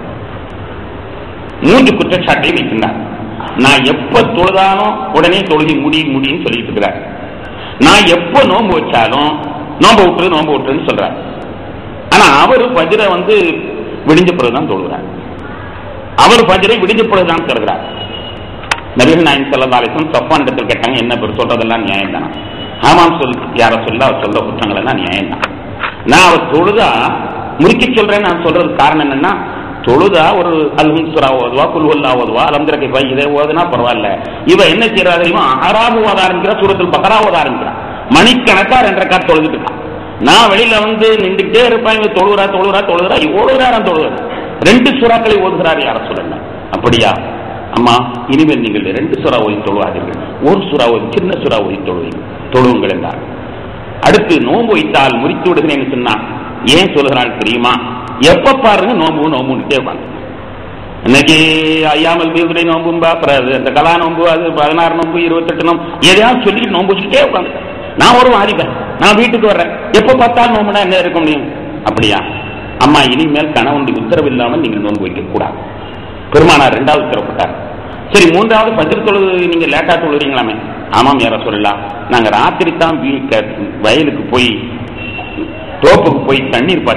Speaker 1: மூன்று குற்றச்சாட்டை வைக்கின்றார் நான் எப்ப தொழுதாலும் உடனே தொழுகி முடி முடின்னு சொல்லிட்டு இருக்கிறார் நான் எப்ப நோன்பு வச்சாலும் நோன்பு விட்டுரு நோன்பு விட்டுருன்னு சொல்றார் ஆனா அவர் பஜ்ர வந்து விடிஞ்ச பிறகுதான் தொழுகிறார் அவர் பஜ்ரை விடிஞ்ச பிறகுதான் தருகிறார் நபிகள் நாயன் சல்லா அலிஸ்லாம் சப்பான் இடத்தில் கேட்டாங்க என்ன பேர் சொல்றதெல்லாம் நியாயம் தானா ஆமாம் சொல் யார சொல்ல அவர் சொல்ல குற்றங்கள் எல்லாம் நியாயம் தான் நான் அவர் தொழுதா முறுக்கி சொல்றேன் நான் சொல்றதுக்கு காரணம் என்னன்னா தொழுதா ஒரு அல்ஹும் சுரா ஓதுவா குல்ஹுல்லா ஓதுவா அலந்திரக்கை பை இதை ஓதுனா பரவாயில்ல இவ என்ன செய்யறா தெரியுமா ஆறாவது ஓத ஆரம்பிக்கிறா சூரத்தில் பக்கரா ஓத ஆரம்பிக்கிறா மணிக்கணக்கா ரெண்டரை கார் தொழுதுட்டு இருக்கான் நான் வெளியில வந்து நின்றுட்டே இருப்பேன் இவன் தொழுகிறா தொழுகிறா தொழுகிறா ஓடுகிறாராம் தொழுகிறார் ரெண்டு சுறாக்களை ஓதுகிறார் யார சொல்லல அப்படியா அம்மா இனிமேல் நீங்கள் ரெண்டு சுறா ஓதி தொழுவாதீர்கள் ஒரு சுறா ஓதி சின்ன சுறா ஓதி தொழுவீங்க தொழுவுங்கள் என்றார் அடுத்து நோன்பு வைத்தால் முறித்து விடுகிறேன்னு சொன்னா ஏன் சொல்கிறாள் தெரியுமா எப்ப பாருங்க நோம்பு நோம்புன்னுட்டே உட்காந்து இன்னைக்கு ஐயாமல் மீதுரை நோம்பும்பா அப்புறம் அந்த கலா நோம்பு அது பதினாறு நோம்பு இருபத்தெட்டு நோம்பு எதையாவது சொல்லிட்டு நோம்பு வச்சுட்டே உட்காந்து நான் ஒரு வாலிபன் நான் வீட்டுக்கு வர்றேன் எப்ப பார்த்தாலும் நோம்புனா என்ன இருக்க முடியும் அப்படியா அம்மா இனிமேல் கணவனுடைய உத்தரவு இல்லாமல் நீங்கள் நோன்பு வைக்க கூடாது பெருமானார் ரெண்டாவது உத்தரப்பட்டார் சரி மூன்றாவது பஜ்ர தொழுது நீங்க லேட்டா தொழுறீங்களாமே ஆமாம் யார சொல்லலாம் நாங்க ராத்திரி தான் வயலுக்கு போய் தோப்புக்கு போய் தண்ணீர் பாய்ச்சுவோம்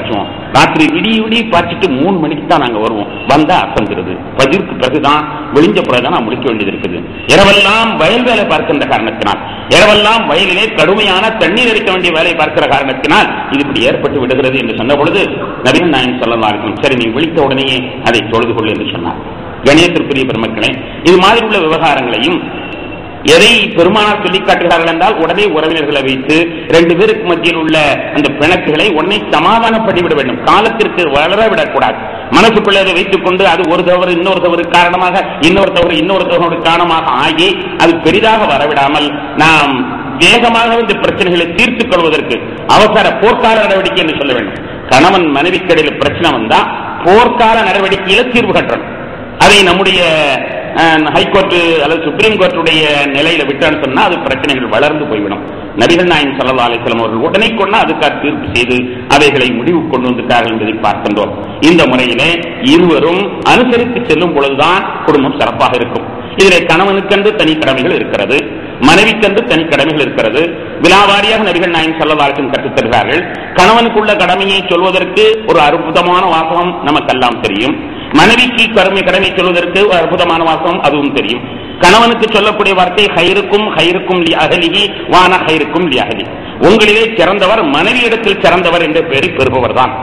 Speaker 1: ராத்திரி விடிய விடிய பார்த்துட்டு மூணு மணிக்கு தான் நாங்க வருவோம் வந்தா அசந்துருது பதிற்கு பிறகுதான் விழிஞ்ச பிறகுதான் நான் முடிக்க வேண்டியது இருக்குது இரவெல்லாம் வயல் வேலை பார்க்கின்ற காரணத்தினால் இரவெல்லாம் வயலிலே கடுமையான தண்ணீர் அடிக்க வேண்டிய வேலை பார்க்கிற காரணத்தினால் இது இப்படி ஏற்பட்டு விடுகிறது என்று சொன்ன பொழுது நபிகள் நாயன் சொல்லலாம் சரி நீ விழித்த உடனேயே அதை தொழுது கொள் என்று சொன்னார் கணேசத்திற்குரிய பெருமக்களே இது மாதிரி உள்ள விவகாரங்களையும் எதை பெருமானார் சொல்லி காட்டுகிறார்கள் என்றால் உடனே உறவினர்களை வைத்து ரெண்டு பேருக்கு மத்தியில் உள்ள அந்த பிணக்குகளை உடனே சமாதானப்படி விட வேண்டும் காலத்திற்கு வளர விடக்கூடாது மனசுக்குள்ளே அதை வைத்துக் கொண்டு அது ஒரு தவறு இன்னொரு தவறு காரணமாக இன்னொரு தவறு இன்னொரு தவறு காரணமாக ஆகி அது பெரிதாக வரவிடாமல் நாம் வேகமாக இந்த பிரச்சனைகளை தீர்த்துக் கொள்வதற்கு அவசர போர்க்கால நடவடிக்கை என்று சொல்ல வேண்டும் கணவன் மனைவிக்கிடையில் பிரச்சனை வந்தா போர்க்கால நடவடிக்கையில தீர்வு கட்டணும் அதை நம்முடைய ஹைகோர்ட் அல்லது சுப்ரீம் கோர்ட்டுடைய நிலையில விட்டான்னு சொன்னா அது பிரச்சனைகள் வளர்ந்து போய்விடும் நபிகள் நாயன் சல்லா அலிஸ்லாம் அவர்கள் உடனே கொண்டு அதுக்காக தீர்ப்பு செய்து அவைகளை முடிவு கொண்டு வந்துட்டார்கள் என்பதை பார்க்கின்றோம் இந்த முறையிலே இருவரும் அனுசரித்து செல்லும் பொழுதுதான் குடும்பம் சிறப்பாக இருக்கும் இதிலே கணவனுக்கென்று தனி கடமைகள் இருக்கிறது மனைவிக்கென்று தனி கடமைகள் இருக்கிறது விழாவாரியாக நபிகள் நாயன் சல்லவாரத்தின் கற்றுத் தருகிறார்கள் கணவனுக்குள்ள கடமையை சொல்வதற்கு ஒரு அற்புதமான வாசகம் நமக்கெல்லாம் தெரியும் மனைவிக்கு கடமை கடமை சொல்வதற்கு ஒரு அற்புதமான வாசகம் அதுவும் தெரியும் கணவனுக்கு சொல்லக்கூடிய வார்த்தை ஹைருக்கும் ஹைருக்கும் லி அகலிகி வான ஹைருக்கும் லி அகலி உங்களிலே சிறந்தவர் மனைவியிடத்தில் சிறந்தவர் என்ற பெயரை பெறுபவர் தான்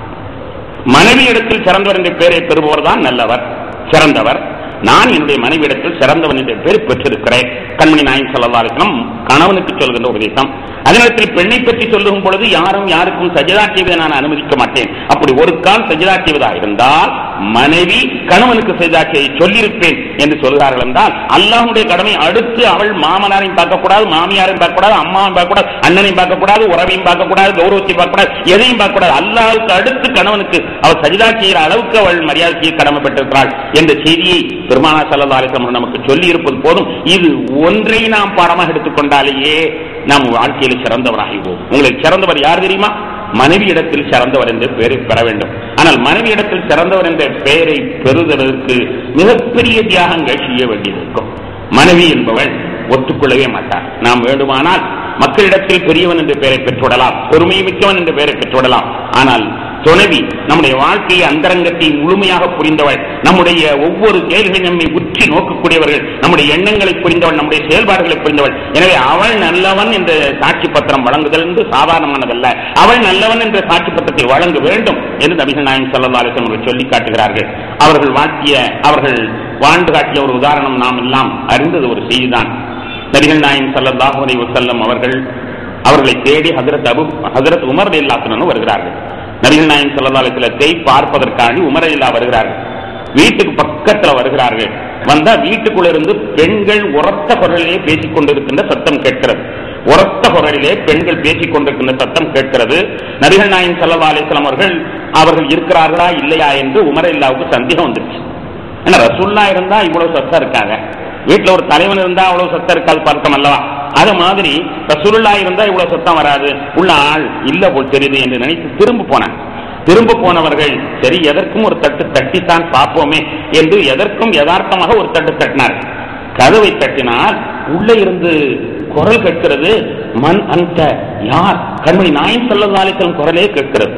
Speaker 1: மனைவியிடத்தில் சிறந்தவர் என்ற பெயரை பெறுபவர் தான் நல்லவர் சிறந்தவர் நான் என்னுடைய மனைவியிடத்தில் சிறந்தவன் என்ற பெயர் பெற்றிருக்கிறேன் கண்மணி நாயன் சொல்லலாம் கணவனுக்கு சொல்கின்ற உபதேசம் அதே நேரத்தில் பெண்ணை பற்றி சொல்லும் பொழுது யாரும் யாருக்கும் சஜிதா செய்வதை நான் அனுமதிக்க மாட்டேன் அப்படி ஒரு கால் சஜிதா செய்வதா இருந்தால் மனைவி கணவனுக்கு சஜிதா செய்ய சொல்லியிருப்பேன் என்று சொல்கிறார்கள் என்றால் அல்லாஹுடைய கடமை அடுத்து அவள் மாமனாரையும் பார்க்கக்கூடாது மாமியாரையும் பார்க்கக்கூடாது அம்மாவையும் பார்க்கக்கூடாது அண்ணனையும் பார்க்கக்கூடாது உறவையும் பார்க்கக்கூடாது கௌரவத்தையும் பார்க்கக்கூடாது எதையும் பார்க்கக்கூடாது அல்லாஹுக்கு அடுத்து கணவனுக்கு அவள் சஜிதா செய்கிற அளவுக்கு அவள் மரியாதை செய்ய கடமைப்பட்டிருக்கிறாள் என்ற செய்தியை பெருமானா சல்லா அலிஸ்லாம் நமக்கு சொல்லி இருப்பது போதும் இது ஒன்றை நாம் பாடமாக எடுத்துக்கொண்டாலேயே நாம் வாழ்க்கையில் சிறந்தவராகிவோம் உங்களுக்கு சிறந்தவர் யார் தெரியுமா மனைவி இடத்தில் சிறந்தவர் என்ற பெயரை பெற வேண்டும் ஆனால் மனைவி இடத்தில் சிறந்தவர் என்ற பெயரை பெறுவதற்கு மிகப்பெரிய தியாகங்கள் செய்ய வேண்டியது இருக்கும் மனைவி என்பவள் ஒத்துக்கொள்ளவே மாட்டார் நாம் வேண்டுமானால் மக்களிடத்தில் பெரியவன் என்ற பெயரை பெற்றுவிடலாம் பெருமை மிக்கவன் என்ற பெயரை பெற்றுவிடலாம் ஆனால் துணைவி நம்முடைய வாழ்க்கையை அந்தரங்கத்தை முழுமையாக புரிந்தவள் நம்முடைய ஒவ்வொரு செயல்களை நம்மை உற்றி நோக்கக்கூடியவர்கள் நம்முடைய எண்ணங்களை புரிந்தவள் நம்முடைய செயல்பாடுகளை புரிந்தவள் எனவே அவள் நல்லவன் என்ற சாட்சி பத்திரம் வழங்குதல் என்று சாதாரணமானதல்ல அவள் நல்லவன் என்ற சாட்சி பத்திரத்தை வழங்க வேண்டும் என்று நபிகள் நாயகம் சல்லா அலிசம் அவர்கள் சொல்லி காட்டுகிறார்கள் அவர்கள் வாழ்த்திய அவர்கள் வாழ்ந்து காட்டிய ஒரு உதாரணம் நாம் எல்லாம் அறிந்தது ஒரு செய்திதான் நபிகள் நாயகம் சல்லல்லாஹு அலைஹி வஸல்லம் அவர்கள் அவர்களை தேடி ஹஜரத் அபு ஹஜரத் உமர் இல்லாத்தனு வருகிறார்கள் நபிகள் நாயகம் சல்லா அலிஸ்லத்தை பார்ப்பதற்காண்டி உமர் இல்லா வருகிறார்கள் வீட்டுக்கு பக்கத்துல வருகிறார்கள் வந்தா வீட்டுக்குள்ள இருந்து பெண்கள் உரத்த குரலிலே பேசிக் கொண்டிருக்கின்ற சத்தம் கேட்கிறது உரத்த குரலிலே பெண்கள் பேசிக் கொண்டிருக்கின்ற சத்தம் கேட்கிறது நபிகள் நாயகம் சல்லா அலிஸ்லாம் அவர்கள் அவர்கள் இருக்கிறார்களா இல்லையா என்று உமர் இல்லாவுக்கு சந்தேகம் வந்துருச்சு ஏன்னா ரசுல்லா இருந்தா இவ்வளவு சத்தம் இருக்காங்க வீட்டுல ஒரு தலைவன் இருந்தா அவ்வளவு சத்தம் இருக்காது பழக்கம் அல்லவா அது மாதிரி ரசூலுல்லா இருந்தா இவ்வளவு சத்தம் வராது உள்ள ஆள் இல்ல போல் தெரியுது என்று நினைத்து திரும்ப போனான் திரும்ப போனவர்கள் சரி எதற்கும் ஒரு தட்டு தட்டித்தான் பார்ப்போமே என்று எதற்கும் யதார்த்தமாக ஒரு தட்டு தட்டினார் கதவை தட்டினால் உள்ளே இருந்து குரல் கேட்கிறது மண் அந்த யார் கண்மணி நாயின் செல்லதாலித்தல் குரலே கேட்கிறது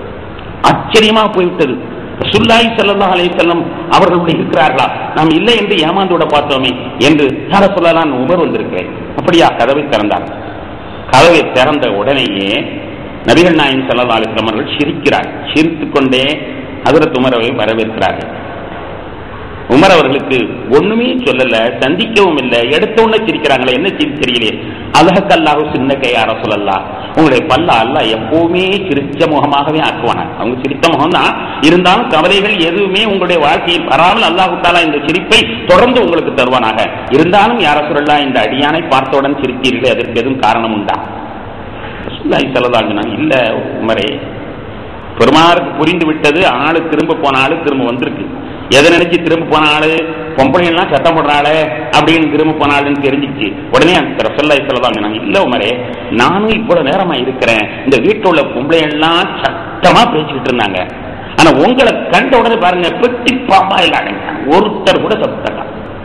Speaker 1: ஆச்சரியமா போய்விட்டது சுல்லாய் செல்லல்லா அலை செல்லம் அவர்களுடைய இருக்கிறார்களா நாம் இல்லை என்று ஏமாந்து விட பார்த்தோமே என்று யார சொல்லலாம் உமர் வந்திருக்கிறேன் அப்படியா கதவை திறந்தார் கதவை திறந்த உடனேயே நபிகள் நாயன் செல்லல்லா அலிஸ்லாம் அவர்கள் சிரிக்கிறார் சிரித்துக் கொண்டே ஹதரத் உமரவை வரவேற்கிறார்கள் உமர் அவர்களுக்கு ஒண்ணுமே சொல்லல சந்திக்கவும் இல்லை எடுத்த உடனே சிரிக்கிறாங்களே என்ன சிரி தெரியலையே அல்லாஹ் அல்லாஹு சின்ன கையார சொல்லல்லா உங்களுடைய பல்ல அல்ல எப்பவுமே சிரிச்ச முகமாகவே ஆக்குவானா அவங்க சிரித்த முகம் தான் இருந்தாலும் கவலைகள் எதுவுமே உங்களுடைய வாழ்க்கையில் வராமல் அல்லாஹு தாலா இந்த சிரிப்பை தொடர்ந்து உங்களுக்கு தருவானாக இருந்தாலும் யார சொல்லலாம் இந்த அடியானை பார்த்தவுடன் சிரித்தீர்களே அதற்கு எதுவும் காரணம் உண்டா ரசூலுல்லாஹி ஸல்லல்லாஹு அலைஹி வஸல்லம் இல்ல உமரே பெருமாருக்கு புரிந்து விட்டது ஆளு திரும்ப போன ஆளு திரும்ப வந்திருக்கு எதை நினைச்சு திரும்ப போன ஆளு பொம்பளை எல்லாம் சத்தம் போடுற ஆளு அப்படின்னு திரும்ப போன ஆளுன்னு தெரிஞ்சிச்சு உடனே அந்த ரசல்லாய் சொல்லலாம் நாங்க இல்ல உமரே நானும் இவ்வளவு நேரமா இருக்கிறேன் இந்த வீட்டுல உள்ள பொம்பளை எல்லாம் சத்தமா பேசிக்கிட்டு இருந்தாங்க ஆனா உங்களை கண்ட உடனே பாருங்க பெட்டி பாம்பா இல்லாதீங்க ஒருத்தர் கூட சத்தம்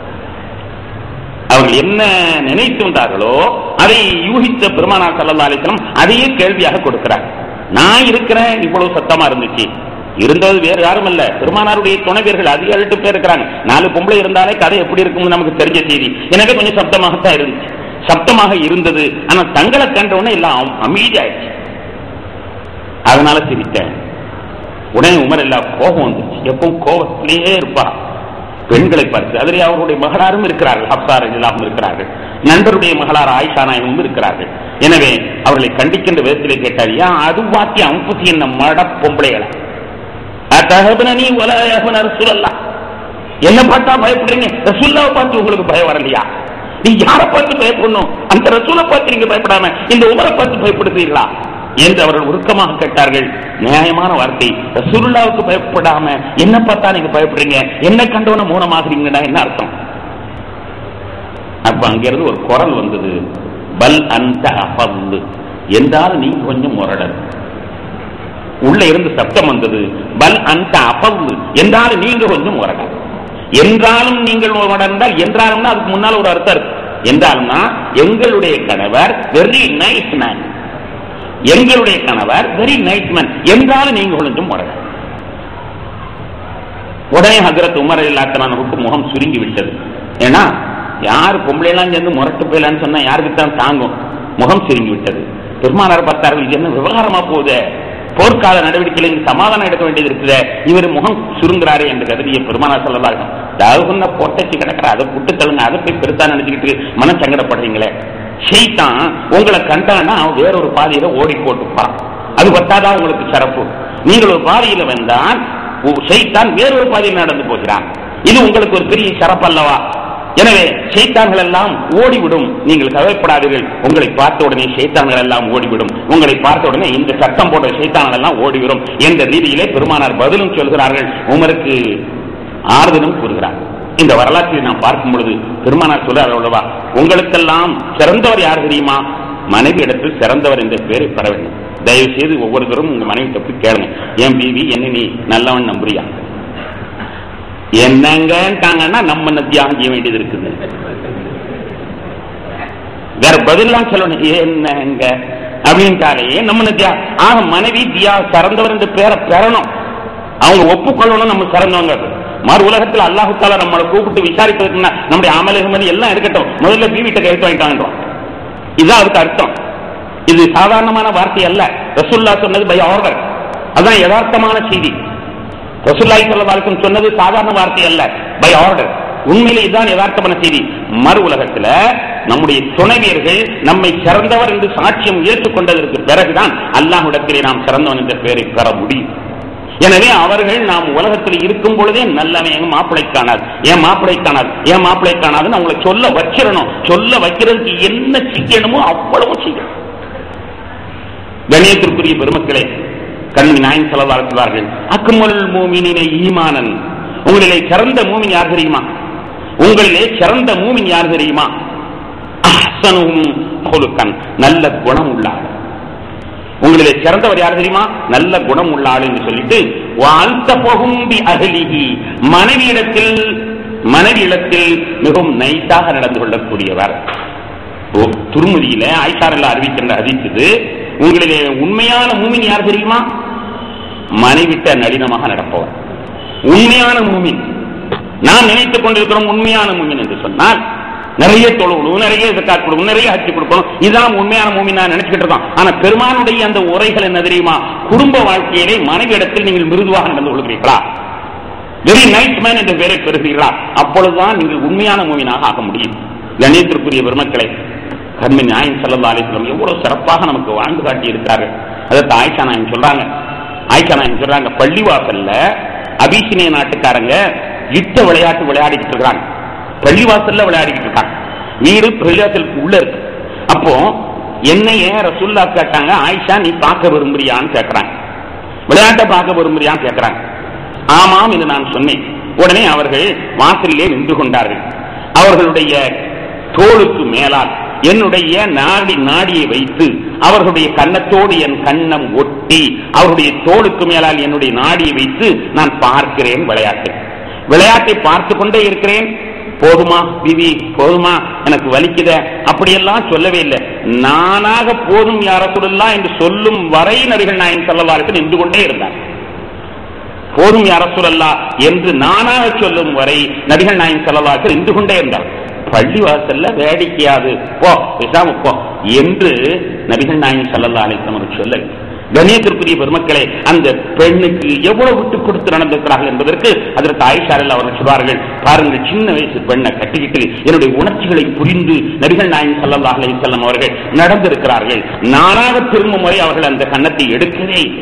Speaker 1: அவர்கள் என்ன நினைத்து வந்தார்களோ அதை யூகித்த பெருமானார் சல்லா அலிஸ்லம் அதையே கேள்வியாக கொடுக்கிறார் நான் இருக்கிறேன் இவ்வளவு சத்தமா இருந்துச்சு இருந்தது வேறு யாரும் இல்ல பெருமானாருடைய துணைவியர்கள் அதிக எட்டு பேர் இருக்கிறாங்க நாலு பொம்பளை இருந்தாலே கதை எப்படி இருக்கும்னு நமக்கு தெரிஞ்ச செய்தி எனக்கு கொஞ்சம் சப்தமாகத்தான் இருந்துச்சு சப்தமாக இருந்தது ஆனா தங்களை கண்டவுடனே எல்லாம் அம்- அமைதியாயிடுச்சு அதனால சிரித்தேன் உடனே உமர் எல்லாம் கோபம் வந்துச்சு எப்பவும் கோபத்திலேயே இருப்பா பெண்களை பார்த்து அதிலே அவருடைய மகளாரும் இருக்கிறார்கள் ஹப்சார் இல்லாமல் இருக்கிறார்கள் நண்பருடைய மகளார் ஆயிஷா நாயகமும் இருக்கிறார்கள் எனவே அவர்களை கண்டிக்கின்ற விதத்திலே கேட்டார் ஏன் அது வாத்தி அம்புசி என்ன மட பொம்பளைகளை அத்தகபனி வலயகுன ரசூலல்லா என்ன பார்த்தா பயப்படுறீங்க ரசூல்லாவை பார்த்து உங்களுக்கு பயம் வரலையா நீ யாரை பார்த்து பயப்படணும் அந்த ரசூலை பார்த்து நீங்க பயப்படாம இந்த உமரை பார்த்து பயப்படுகிறீர்களா என்று அவர்கள் உருக்கமாக கேட்டார்கள் நியாயமான வார்த்தை ரசூலுல்லாவுக்கு பயப்படாம என்ன பார்த்தா நீங்க பயப்படுறீங்க என்ன கண்டவன மௌனமாகறீங்கன்னா என்ன அர்த்தம் அப்ப அங்கிருந்து ஒரு குரல் வந்தது பல் அந்த அபல்லு என்றால் நீங்க கொஞ்சம் முரடர் உள்ள இருந்து சப்தம் வந்தது பல் அந்த அபவு என்றாலும் நீங்க கொஞ்சம் முரடர் என்றாலும் நீங்கள் முரடர்ந்தால் என்றாலும்னா அதுக்கு முன்னால் ஒரு அர்த்தம் இருக்கு என்றாலும்னா எங்களுடைய கணவர் வெரி நைஸ் மேன் எங்களுடைய கணவர் வெரி நைஸ் மேன் என்றாலும் நீங்க கொஞ்சம் முரடர் உடனே ஹசரத் உமர் இல்லாத்தனுக்கு முகம் சுருங்கி விட்டது ஏன்னா யார் பொம்பளை எல்லாம் சேர்ந்து முரட்டு போயலான்னு சொன்னா யாருக்கு தான் தாங்கும் முகம் சுருங்கி விட்டது பெருமானார் பார்த்தார்கள் இது என்ன விவகாரமா போகுது போர்க்கால நடவடிக்கையில் இங்கு சமாதானம் எடுக்க வேண்டியது இருக்குது இவர் முகம் சுருங்குறாரு என்று கருதிய பெருமானார் சொல்லலாம் தாவுகுன்ன பொட்டச்சு கிடக்கிற அதை புட்டு தள்ளுங்க அதை போய் பெருசா நினைச்சுக்கிட்டு மன சங்கடப்படுறீங்களே ஷெய்தான் உங்களை கண்டான்னா அவன் வேறொரு பாதையில ஓடி போட்டுப்பான் அது பத்தாதான் உங்களுக்கு சிறப்பு நீங்கள் ஒரு பாதையில வந்தால் ஷெய்தான் வேறொரு பாதையில் நடந்து போகிறான் இது உங்களுக்கு ஒரு பெரிய சிறப்பு அல்லவா எனவே ஷைத்தான்கள் எல்லாம் ஓடிவிடும் நீங்கள் கவலைப்படாதீர்கள் உங்களை பார்த்த உடனே ஷைத்தான்கள் எல்லாம் ஓடிவிடும் உங்களை பார்த்த உடனே இந்த சட்டம் போட்ட ஷைத்தான்கள் எல்லாம் ஓடிவிடும் என்ற ரீதியிலே பெருமானார் பதிலும் சொல்கிறார்கள் உமருக்கு ஆறுதலும் கூறுகிறார் இந்த வரலாற்றை நாம் பார்க்கும் பொழுது பெருமானார் சொல்றார் அல்லவா உங்களுக்கெல்லாம் சிறந்தவர் யார் தெரியுமா மனைவி இடத்தில் சிறந்தவர் என்ற பேரை பெற வேண்டும் தயவு செய்து ஒவ்வொருத்தரும் உங்க மனைவி தப்பு கேளுங்க என் பிவி என்ன நீ நல்லவன் நம்புறியா என்னங்கன்ட்டாங்கன்னா நம்ம என்ன தியாகம் செய்ய வேண்டியது இருக்குது வேற பதிலாம் சொல்லணும் என்னங்க அப்படின்ட்டாலே நம்ம என்ன தியா ஆக மனைவி தியா சிறந்தவர் என்று பேரை பெறணும் அவங்க ஒப்புக்கொள்ளணும் நம்ம சிறந்தவங்க மறு உலகத்தில் அல்லாஹு தாலா நம்மளை கூப்பிட்டு விசாரிப்பதற்கு முன்ன நம்முடைய அமலகமதி எல்லாம் இருக்கட்டும் முதல்ல பீவிட்ட கைத்து வாங்கிட்டாங்கன்றோம் இதுதான் அதுக்கு அர்த்தம் இது சாதாரணமான வார்த்தை அல்ல ரசுல்லா சொன்னது பை ஆர்டர் அதான் யதார்த்தமான செய்தி ரசூல்லாய் சொல்லவாருக்கும் சொன்னது சாதாரண வார்த்தை அல்ல பை ஆர்டர் உண்மையிலே இதுதான் யதார்த்தமான செய்தி மறு உலகத்துல நம்முடைய துணைவியர்கள் நம்மை சிறந்தவர் என்று சாட்சியம் ஏற்றுக்கொண்டதற்கு பிறகுதான் அல்லாஹ்விடத்திலே நாம் சிறந்தவன் என்ற பெயரை பெற முடியும் எனவே அவர்கள் நாம் உலகத்தில் இருக்கும் பொழுதே நல்லவன் எங்க மாப்பிளை காணாது என் மாப்பிளை காணாது என் மாப்பிளை காணாதுன்னு அவங்களை சொல்ல வச்சிடணும் சொல்ல வைக்கிறதுக்கு என்ன செய்யணுமோ அவ்வளவு செய்யணும் கணியத்திற்குரிய பெருமக்களே கண்மணி நாயன் செலவாழ்த்துவார்கள் அக்மல் மூமினினை ஈமானன் உங்களிலே சிறந்த மூமின் யார் தெரியுமா உங்களிலே சிறந்த மூமின் யார் தெரியுமா அஹ்சனும் கொலுக்கன் நல்ல குணம் உள்ளார் உங்களிலே சிறந்தவர் யார் தெரியுமா நல்ல குணம் உள்ள ஆள் என்று சொல்லிட்டு வாழ்த்த போகும் பி அகலிகி மனைவியிடத்தில் மனைவியிடத்தில் மிகவும் நைட்டாக நடந்து கொள்ளக்கூடியவர் ஓ, துருமுதியில ஆய்சாரில் அறிவிக்கின்ற அறிவிச்சது உங்களிலே உண்மையான மூமின் யார் தெரியுமா மனைவிட்ட நளினமாக நடப்பவர் உண்மையான மூமின் நாம் நினைத்துக் கொண்டிருக்கிறோம் உண்மையான மூமின் என்று சொன்னால் நிறைய தொழுவணும் நிறைய ஜக்காத் கொடுக்கணும் நிறைய ஹஜ்ஜி கொடுக்கணும் இதான் உண்மையான மூமின் நான் நினைச்சுக்கிட்டு இருக்கோம் ஆனா பெருமானுடைய அந்த உரைகள் என்ன தெரியுமா குடும்ப வாழ்க்கையிலே மனைவி இடத்தில் நீங்கள் மிருதுவாக நடந்து கொள்கிறீர்களா வெரி நைஸ் மேன் என்ற பெயரை பெறுகிறீர்களா அப்பொழுதுதான் நீங்கள் உண்மையான மூவினாக ஆக முடியும் கணியத்திற்குரிய பெருமக்களை கர்மி நாயன் சல்லா அலிஸ்லம் எவ்வளவு சிறப்பாக நமக்கு வாழ்ந்து காட்டி இருக்கிறார்கள் அதாவது ஆயிஷா நாயன் சொல்றாங்க ஆயிஷா நாயன் சொல்றாங்க பள்ளிவாசல்ல அபிசினிய நாட்டுக்காரங்க யுத்த விளையாட்டு விளையாடிக்கிட்டு இருக்கிறாங்க பள்ளிவாசல்ல விளையாடிக்கிட்டு இருக்காங்க வீடு பள்ளிவாசலுக்கு உள்ள இருக்கு அப்போ என்னைய ரசுல்லா கேட்டாங்க ஆயிஷா நீ பார்க்க விரும்புறியான்னு கேட்கறாங்க விளையாட்டை பார்க்க விரும்புறியான்னு கேட்கறாங்க ஆமாம் என்று நான் சொன்னேன் உடனே அவர்கள் வாசலிலே நின்று கொண்டார்கள் அவர்களுடைய தோளுக்கு மேலால் என்னுடைய நாடி நாடியை வைத்து அவர்களுடைய கன்னத்தோடு என் கண்ணம் ஒட்டி அவருடைய தோளுக்கு மேலால் என்னுடைய நாடியை வைத்து நான் பார்க்கிறேன் விளையாட்டு விளையாட்டை பார்த்து கொண்டே இருக்கிறேன் போதுமா பிவி போதுமா எனக்கு வலிக்குத அப்படியெல்லாம் சொல்லவே இல்லை நானாக போதும் யார சொல்லலாம் என்று சொல்லும் வரை நபிகள் நாயன் செல்லவாருக்கு நின்று கொண்டே இருந்தார் போதும் யார சொல்லல்லா என்று நானாக சொல்லும் வரை நபிகள் நாயன் செல்லவாருக்கு நின்று கொண்டே இருந்தார் பள்ளிவாசல்ல வேடிக்கையாது போ பேசாம போ என்று நபிகள் நாயன் சல்லல்லா அலிஸ்லாம் அவர்கள் சொல்ல கணியத்திற்குரிய பெருமக்களே அந்த பெண்ணுக்கு எவ்வளவு விட்டு கொடுத்து நடந்திருக்கிறார்கள் என்பதற்கு அதற்கு ஆயிஷாரில் அவர்கள் சொல்வார்கள் பாருங்கள் சின்ன வயசு பெண்ணை கட்டிக்கிட்டு என்னுடைய உணர்ச்சிகளை புரிந்து நபிகள் நாயன் சல்லல்லா அலிசல்லம் அவர்கள் நடந்திருக்கிறார்கள் நானாக திரும்பும் முறை அவர்கள் அந்த கன்னத்தை எடுக்கவே இல்லை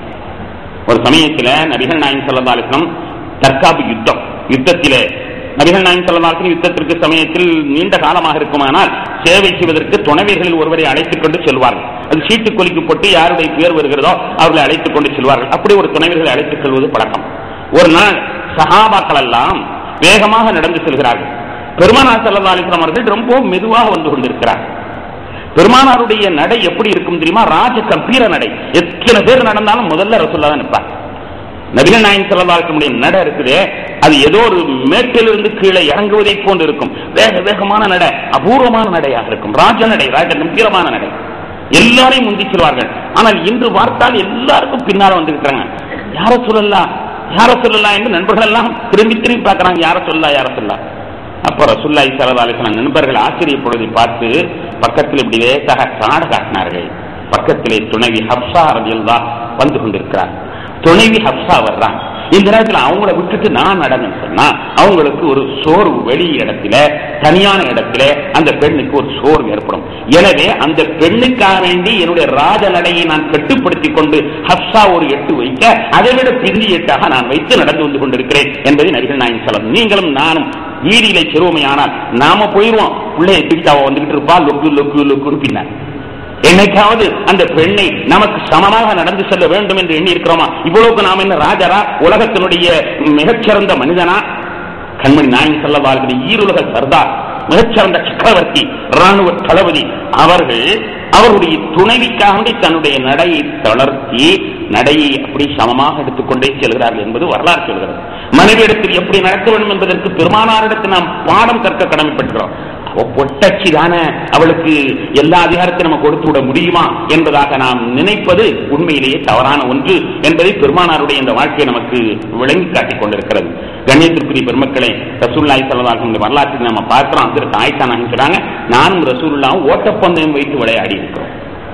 Speaker 1: ஒரு சமயத்தில் நபிகள் நாயன் சல்லா அலிஸ்லாம் தற்காப்பு யுத்தம் யுத்தத்திலே நபிகள் நாயன் சல்லல்லாஹு யுத்தத்திற்கு சமயத்தில் நீண்ட காலமாக இருக்குமானால் சேவை செய்வதற்கு துணைவர்களில் ஒருவரை அழைத்துக் கொண்டு செல்வார்கள் அது சீட்டு கொலிக்கப்பட்டு யாருடைய பேர் வருகிறதோ அவர்களை அழைத்துக் கொண்டு செல்வார்கள் அப்படி ஒரு துணைவர்களை அழைத்துக் கொள்வது பழக்கம் ஒரு நாள் சஹாபாக்கள் எல்லாம் வேகமாக நடந்து செல்கிறார்கள் பெருமானார் சல்லா அலிஸ்லாம் அவர்கள் ரொம்ப மெதுவாக வந்து கொண்டிருக்கிறார் பெருமானாருடைய நடை எப்படி இருக்கும் தெரியுமா ராஜ கம்பீர நடை எத்தனை பேர் நடந்தாலும் முதல்ல ரசுல்லா தான் நிற்பார் நபிகள் நாயன் செல்லவாழ்க்கையுடைய நட இருக்குதே அது ஏதோ ஒரு மேட்டிலிருந்து கீழே இறங்குவதை போன்று இருக்கும் வேக வேகமான நடை அபூர்வமான நடையாக இருக்கும் ராஜ நடை ராஜ கம்பீரமான நடை எல்லாரையும் முந்தி செல்வார்கள் ஆனால் இன்று பார்த்தால் எல்லாருக்கும் பின்னால வந்துருக்காங்க யார சொல்லலாம் யார சொல்லலாம் என்று நண்பர்கள் எல்லாம் திரும்பி திரும்பி பார்க்கறாங்க யார சொல்லலாம் யார சொல்லலாம் அப்ப ரசுல்லாய் சல்லா அலிஸ்லாம் நண்பர்கள் ஆச்சரியப்படுவதை பார்த்து பக்கத்தில் இப்படி லேசாக காட காட்டினார்கள் பக்கத்திலே துணைவி ஹப்சா ரதியில் தான் வந்து கொண்டிருக்கிறார் துணைவி ஹப்சா வர்றாங்க இந்த நேரத்தில் அவங்கள விட்டுட்டு நான் நடனு சொன்னா அவங்களுக்கு ஒரு சோர்வு வெளி இடத்துல தனியான இடத்துல அந்த பெண்ணுக்கு ஒரு சோர்வு ஏற்படும் எனவே அந்த பெண்ணுக்காக வேண்டி என்னுடைய ராஜ நடையை நான் கட்டுப்படுத்தி கொண்டு ஹப்சா ஒரு எட்டு வைக்க அதை விட பிந்தி எட்டாக நான் வைத்து நடந்து வந்து கொண்டிருக்கிறேன் என்பதை நடிகர் நாயன் சொல்லம் நீங்களும் நானும் வீதியிலே செருவமையானால் நாம போயிருவோம் பிள்ளைய தூக்கிட்டாவ வந்துகிட்டு இருப்பா லொக்கு லொக்கு லொக்குன்னு பின்னார் என்னைக்காவது அந்த பெண்ணை நமக்கு சமமாக நடந்து செல்ல வேண்டும் என்று எண்ணி இருக்கிறோமா இவ்வளவுக்கு நாம் என்ன ராஜரா உலகத்தினுடைய மிகச்சிறந்த மனிதனா கண்மணி நாயன் செல்லவார்கள் ஈருலக சர்தார் மிகச்சிறந்த சக்கரவர்த்தி ராணுவ தளபதி அவர்கள் அவருடைய துணைவிக்காக தன்னுடைய நடையை தளர்த்தி நடையை அப்படி சமமாக எடுத்துக்கொண்டே செல்கிறார்கள் என்பது வரலாறு சொல்கிறது மனைவியிடத்தில் எப்படி நடக்க வேண்டும் என்பதற்கு பெருமானாரிடத்தில் நாம் பாடம் கற்க கடமைப்பட்டுகிறோம் அவ பொட்டச்சி தானே அவளுக்கு எல்லா அதிகாரத்தையும் நம்ம கொடுத்து விட முடியுமா என்பதாக நாம் நினைப்பது உண்மையிலேயே தவறான ஒன்று என்பதை பெருமானாருடைய இந்த வாழ்க்கையை நமக்கு விளங்கி காட்டிக் கொண்டிருக்கிறது கண்ணியத்திற்குரிய பெருமக்களே ரசூல்லாய் செல்லதாக வரலாற்றில் நம்ம பார்க்கிறோம் அதற்கு ஆயிஷா நாங்க சொல்றாங்க நானும் ரசூல்லாவும் ஓட்டப்பந்தயம் வைத்து விளையாடி இருக்கிறோம்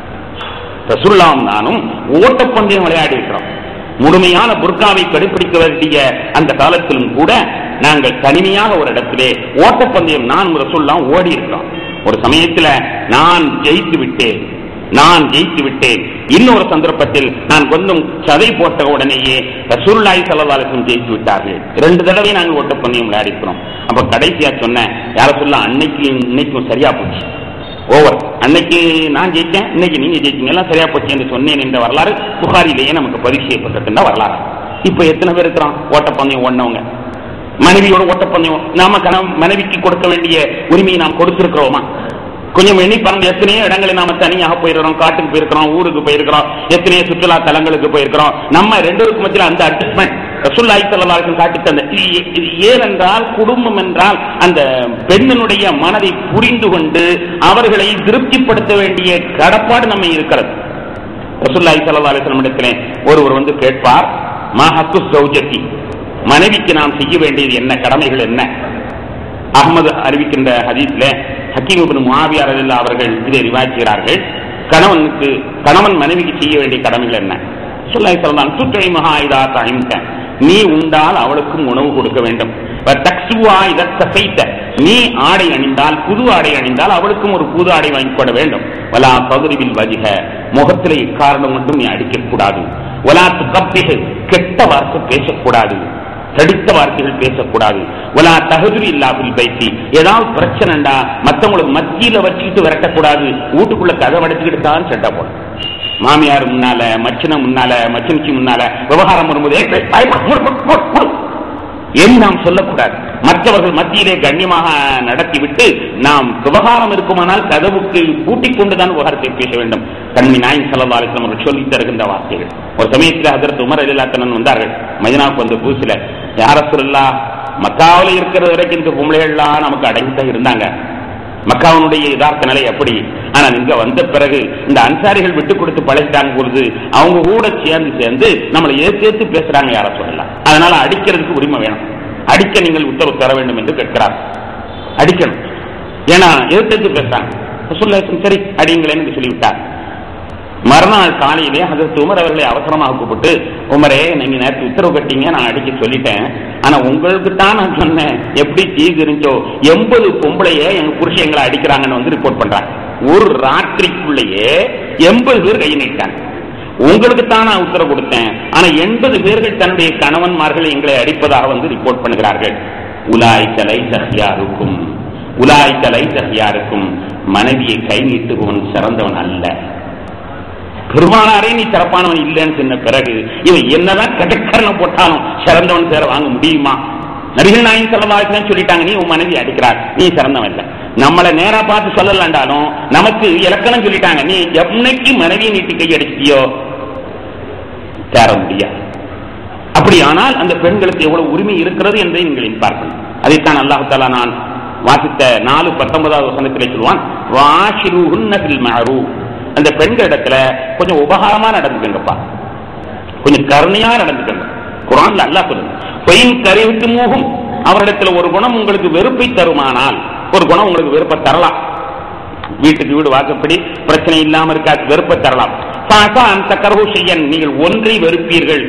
Speaker 1: ரசூல்லாவும் நானும் ஓட்டப்பந்தயம் விளையாடி இருக்கிறோம் முழுமையான புர்காவை கடைபிடிக்க வேண்டிய அந்த காலத்திலும் கூட நாங்கள் தனிமையாக ஒரு இடத்திலே ஓட்டப்பந்தயம் நான் ரசூல்லாம் ஓடி இருக்கிறோம் ஒரு சமயத்துல நான் ஜெயித்து விட்டேன் நான் ஜெயித்து விட்டேன் இன்னொரு சந்தர்ப்பத்தில் நான் கொஞ்சம் சதை போட்ட உடனேயே ரசூல்லாய் சல்லவாலசம் ஜெயித்து விட்டார்கள் ரெண்டு தடவை நாங்கள் ஓட்டப்பந்தயம் விளையாடி இருக்கிறோம் அப்ப கடைசியா சொன்னேன் யார சொல்ல அன்னைக்கு இன்னைக்கும் சரியா போச்சு ஓவர் அன்னைக்கு நான் ஜெயிச்சேன் இன்னைக்கு நீங்க ஜெயிச்சீங்க எல்லாம் சரியா போச்சு என்று சொன்னேன் என்ற வரலாறு புகாரிலேயே நமக்கு பதிவு செய்யப்பட்டிருக்கின்ற வரலாறு இப்ப எத்தனை பேர் இருக்கிறோம் ஓட்டப்பந்தயம் ஓடினவங்க மனைவியோட ஓட்டப்பந்தயம் நாம கணவன் மனைவிக்கு கொடுக்க வேண்டிய உரிமையை நாம் கொடுத்திருக்கிறோமா கொஞ்சம் எண்ணி பாருங்க எத்தனையோ இடங்களை நாம தனியாக போயிருக்கிறோம் காட்டுக்கு போயிருக்கிறோம் ஊருக்கு போயிருக்கிறோம் எத்தனையோ சுற்றுலா தலங்களுக்கு போயிருக்கிறோம் நம்ம ரெண்டு பேருக்கு மத்தியில் அந்த அட்ஜஸ்ட்மெண்ட் ரசுல்லாய் செல்லலாருக்கும் காட்டி தந்த இது ஏனென்றால் குடும்பம் என்றால் அந்த பெண்ணினுடைய மனதை புரிந்து கொண்டு அவர்களை திருப்திப்படுத்த வேண்டிய கடப்பாடு நம்ம இருக்கிறது ரசுல்லாய் செல்லலாசனம் இடத்திலே ஒருவர் வந்து கேட்பார் மா ஹக்கு சௌஜத்தி மனைவிக்கு நாம் செய்ய வேண்டியது என்ன கடமைகள் என்ன அகமது அறிவிக்கின்ற ஹதீஸ்ல ஹக்கீம் முகாவியார் அவர்கள் இதை ரிவாய்க்கிறார்கள் கணவனுக்கு கணவன் மனைவிக்கு செய்ய வேண்டிய கடமைகள் என்ன சொல்லாய் சொல்லலாம் சுற்றை மகாயுதா தாய்ந்த நீ உண்டால் அவளுக்கும் உணவு கொடுக்க வேண்டும் நீ ஆடை அணிந்தால் புது ஆடை அணிந்தால் அவளுக்கும் ஒரு புது ஆடை வாங்கி கொட வேண்டும் வலா பகுதிவில் வதிக முகத்திலே இக்காரணம் மட்டும் நீ அடிக்கக்கூடாது வலா துக்கப்பிகு கெட்ட வார்த்தை பேசக்கூடாது தடித்த வார்த்தைகள் பேசக்கூடாது ஒலா தகுதி இல்லாமல் பேசி ஏதாவது பிரச்சனைண்டா மத்தவங்களுக்கு மத்தியில வச்சுக்கிட்டு விரட்டக்கூடாது வீட்டுக்குள்ள கதை அடைச்சுக்கிட்டு தான் சண்டை போடும் மாமியார் முன்னால மச்சின முன்னால மச்சினிச்சி முன்னால விவகாரம் வரும்போது ஏன் நாம் சொல்லக்கூடாது மற்றவர்கள் மத்தியிலே கண்ணியமாக நடத்திவிட்டு நாம் விவகாரம் இருக்குமானால் கதவுக்கு பூட்டிக் கொண்டுதான் விவகாரத்தை பேச வேண்டும் கண்மி நாயின் செலவாலிசம் அவர்கள் சொல்லி தருகின்ற வார்த்தைகள் ஒரு சமயத்தில் அதற்கு உமர் அலிலாத்தனன் வந்தார்கள் மதினாவுக்கு வந்த புதுசுல யார சொல்லா மக்காவில் இருக்கிற வரைக்கும் இந்த பொம்பளைகள்லாம் நமக்கு அடங்கித்தான் இருந்தாங்க மக்காவினுடைய யதார்த்த நிலை அப்படி ஆனால் இங்க வந்த பிறகு இந்த அன்சாரிகள் விட்டு கொடுத்து பழகிட்டாங்க பொழுது அவங்க கூட சேர்ந்து சேர்ந்து நம்மளை ஏத்து ஏத்து பேசுறாங்க யார சொல்லலாம் அதனால அடிக்கிறதுக்கு உரிமை வேணும் அடிக்க நீங்கள் உத்தரவு தர வேண்டும் என்று கேட்கிறார் அடிக்கணும் ஏன்னா எதிர்த்து எதிர்த்து பேசுறாங்க சொல்ல சரி அடிங்களேன்னு சொல்லிவிட்டார் மறுநாள் காலையிலே அதற்கு உமர் அவர்களை அவசரமாக கூப்பிட்டு உமரே நீங்க நேற்று உத்தரவு கட்டிங்க நான் அடிக்க சொல்லிட்டேன் ஆனா உங்களுக்கு தான் நான் சொன்னேன் எப்படி தீ தெரிஞ்சோ எண்பது பொம்பளைய எங்க புருஷன் எங்களை அடிக்கிறாங்கன்னு வந்து ரிப்போர்ட் பண்றாங்க ஒரு ராத்திரிக்குள்ளேயே எண்பது பேர் கை நீட்டாங்க உங்களுக்கு தான் நான் உத்தரவு கொடுத்தேன் ஆனா எண்பது பேர்கள் தன்னுடைய கணவன்மார்களை எங்களை அடிப்பதாக வந்து ரிப்போர்ட் பண்ணுகிறார்கள் உலாய்க்கலை சஹியாருக்கும் உலாய்க்கலை சஹியாருக்கும் மனைவியை கை நீட்டுபவன் சிறந்தவன் அல்ல பெருமானாரே நீ சிறப்பானவன் இல்லைன்னு சொன்ன பிறகு இவன் என்னதான் கடற்கரணம் போட்டாலும் சிறந்தவன் பேரை வாங்க முடியுமா நபிகள் நாயின் செல்லவாய்க்கு சொல்லிட்டாங்க நீ உன் மனைவி அடிக்கிறார் நீ சிறந்தவன் இல்லை நம்மளை நேரா பார்த்து சொல்லலாண்டாலும் நமக்கு இலக்கணம் சொல்லிட்டாங்க நீ என்னைக்கு மனைவியை நீட்டி கை அடிச்சிட்டியோ தேர முடியாது அப்படியானால் அந்த பெண்களுக்கு எவ்வளவு உரிமை இருக்கிறது என்பதை நீங்கள் பார்க்கணும் அதைத்தான் அல்லாஹு தாலா நான் வாசித்த நாலு பத்தொன்பதாவது வசனத்திலே சொல்லுவான் வாஷிருஹுன்ன பில் மஅரூஃப் அந்த பெண்களிடத்துல கொஞ்சம் உபகாரமா நடந்துக்கங்கப்பா கொஞ்சம் கருணையா நடந்துக்கங்க குரான்ல அல்லாஹ் சொல்லுங்க பொயின் கருவிட்டு மூகும் அவரிடத்துல ஒரு குணம் உங்களுக்கு வெறுப்பை தருமானால் ஒரு குணம் உங்களுக்கு வெறுப்பை தரலாம் வீட்டுக்கு வீடு வாக்கப்படி பிரச்சனை இல்லாம இருக்காது வெறுப்பை தரலாம் நீங்கள் ஒன்றை வெறுப்பீர்கள்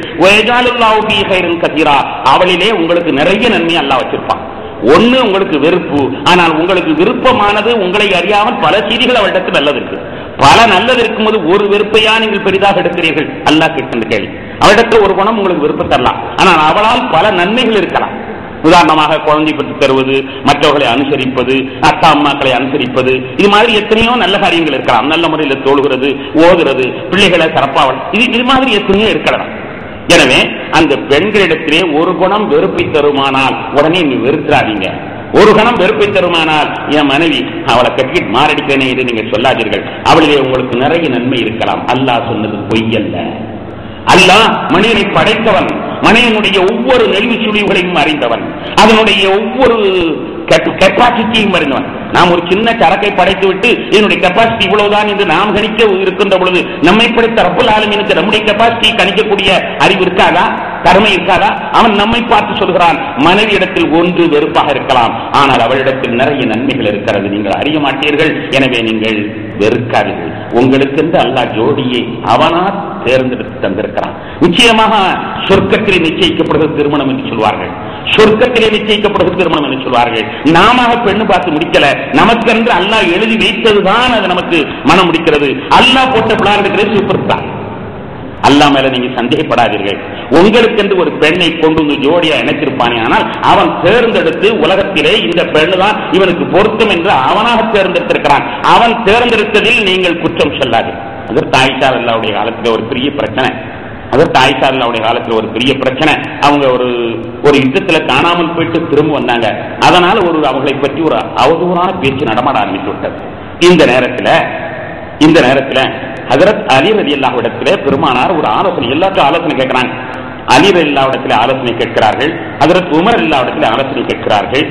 Speaker 1: கதீரா அவளிலே உங்களுக்கு நிறைய நன்மை அல்லா வச்சிருப்பான் ஒண்ணு உங்களுக்கு வெறுப்பு ஆனால் உங்களுக்கு விருப்பமானது உங்களை அறியாமல் பல செய்திகள் அவளிடத்தில் நல்லது இருக்கு பல நல்லது இருக்கும்போது ஒரு வெறுப்பையா நீங்கள் பெரிதாக எடுக்கிறீர்கள் அல்லா கேட்கின்ற கேள்வி அவளிடத்தில் ஒரு குணம் உங்களுக்கு விருப்பம் தரலாம் ஆனால் அவளால் பல நன்மைகள் இருக்கலாம் உதாரணமாக குழந்தை பெற்று தருவது மற்றவர்களை அனுசரிப்பது அக்கா அம்மாக்களை அனுசரிப்பது இது மாதிரி எத்தனையோ நல்ல காரியங்கள் இருக்கலாம் நல்ல முறையில் தோழுகிறது ஓதுறது பிள்ளைகளை சிறப்பாவல் இது இது மாதிரி எத்தனையோ இருக்கலாம் எனவே அந்த பெண்களிடத்திலே ஒரு குணம் வெறுப்பை தருமானால் உடனே நீ வெறுக்கிறாதீங்க ஒரு கணம் வெறுப்பை தருமானால் என் மனைவி அவளை கட்டிட்டு மாரடிக்கிறேனே என்று நீங்கள் சொல்லாதீர்கள் அவளிலே உங்களுக்கு நிறைய நன்மை இருக்கலாம் அல்லாஹ் சொன்னது பொய்யல்ல அல்லாஹ் மனிதனை படைத்தவன் மனிதனுடைய ஒவ்வொரு நெல்வி சுழிவுகளையும் அறிந்தவன் அதனுடைய ஒவ்வொரு கெப்பாசிட்டியும் அறிந்தவன் நாம் ஒரு சின்ன சரக்கை படைத்து விட்டு இதனுடைய கெப்பாசிட்டி இவ்வளவுதான் என்று நாம் கணிக்க இருக்கின்ற பொழுது நம்மை படைத்த ரப்பல் ஆலமீனுக்கு நம்முடைய கெப்பாசிட்டி கணிக்கக்கூடிய அறிவு இருக்காதா கருமை இருக்காதா அவன் நம்மை பார்த்து சொல்கிறான் மனைவி இடத்தில் ஒன்று வெறுப்பாக இருக்கலாம் ஆனால் அவளிடத்தில் நிறைய நன்மைகள் இருக்கிறது நீங்கள் அறிய மாட்டீர்கள் எனவே நீங்கள் வெறுக்காதீர்கள் உங்களுக்கு என்று அல்லாஹ் ஜோடியை அவனா தேர்ந்தெடுத்து தந்திருக்கிறான் நிச்சயமாக சொர்க்கத்திலே நிச்சயிக்கப்படுகிறது திருமணம் என்று சொல்வார்கள் சொர்க்கத்திலே நிச்சயிக்கப்படுகிறது திருமணம் என்று சொல்வார்கள் நாம பெண்ணு பார்த்து முடிக்கல நமக்கென்று அல்லாஹ் எழுதி வைத்ததுதான் அது நமக்கு மனம் முடிக்கிறது அல்லாஹ் போட்ட பிளான் இருக்கிறது சூப்பர் தான் அல்லா மேல நீங்க சந்தேகப்படாதீர்கள் உங்களுக்கென்று ஒரு பெண்ணை கொண்டு வந்து ஜோடியா இணைச்சிருப்பானே ஆனால் அவன் தேர்ந்தெடுத்து உலகத்திலே இந்த பெண்ணு தான் இவனுக்கு பொருத்தம் என்று அவனாக தேர்ந்தெடுத்திருக்கிறான் அவன் தேர்ந்தெடுத்ததில் நீங்கள் குற்றம் சொல்லாது அதற்கு ஆயிஷா அல்லாவுடைய காலத்துல ஒரு பெரிய பிரச்சனை அதற்கு ஆயிஷா அல்லாவுடைய காலத்துல ஒரு பெரிய பிரச்சனை அவங்க ஒரு ஒரு யுத்தத்துல காணாமல் போயிட்டு திரும்ப வந்தாங்க அதனால ஒரு அவங்களை பற்றி ஒரு அவதூறான பேச்சு நடமாட ஆரம்பித்து விட்டது இந்த நேரத்துல இந்த நேரத்துல ஹதரத் அலி ரதி அல்லாவிடத்துல பெருமானார் ஒரு ஆலோசனை எல்லாத்தையும் ஆலோசனை கேட்கிறாங்க அலி ரதி அல்லாவிடத்துல ஆலோசனை கேட்கிறார்கள் ஹதரத் உமர் இல்லாவிடத்துல ஆலோசனை கேட்கிறார்கள்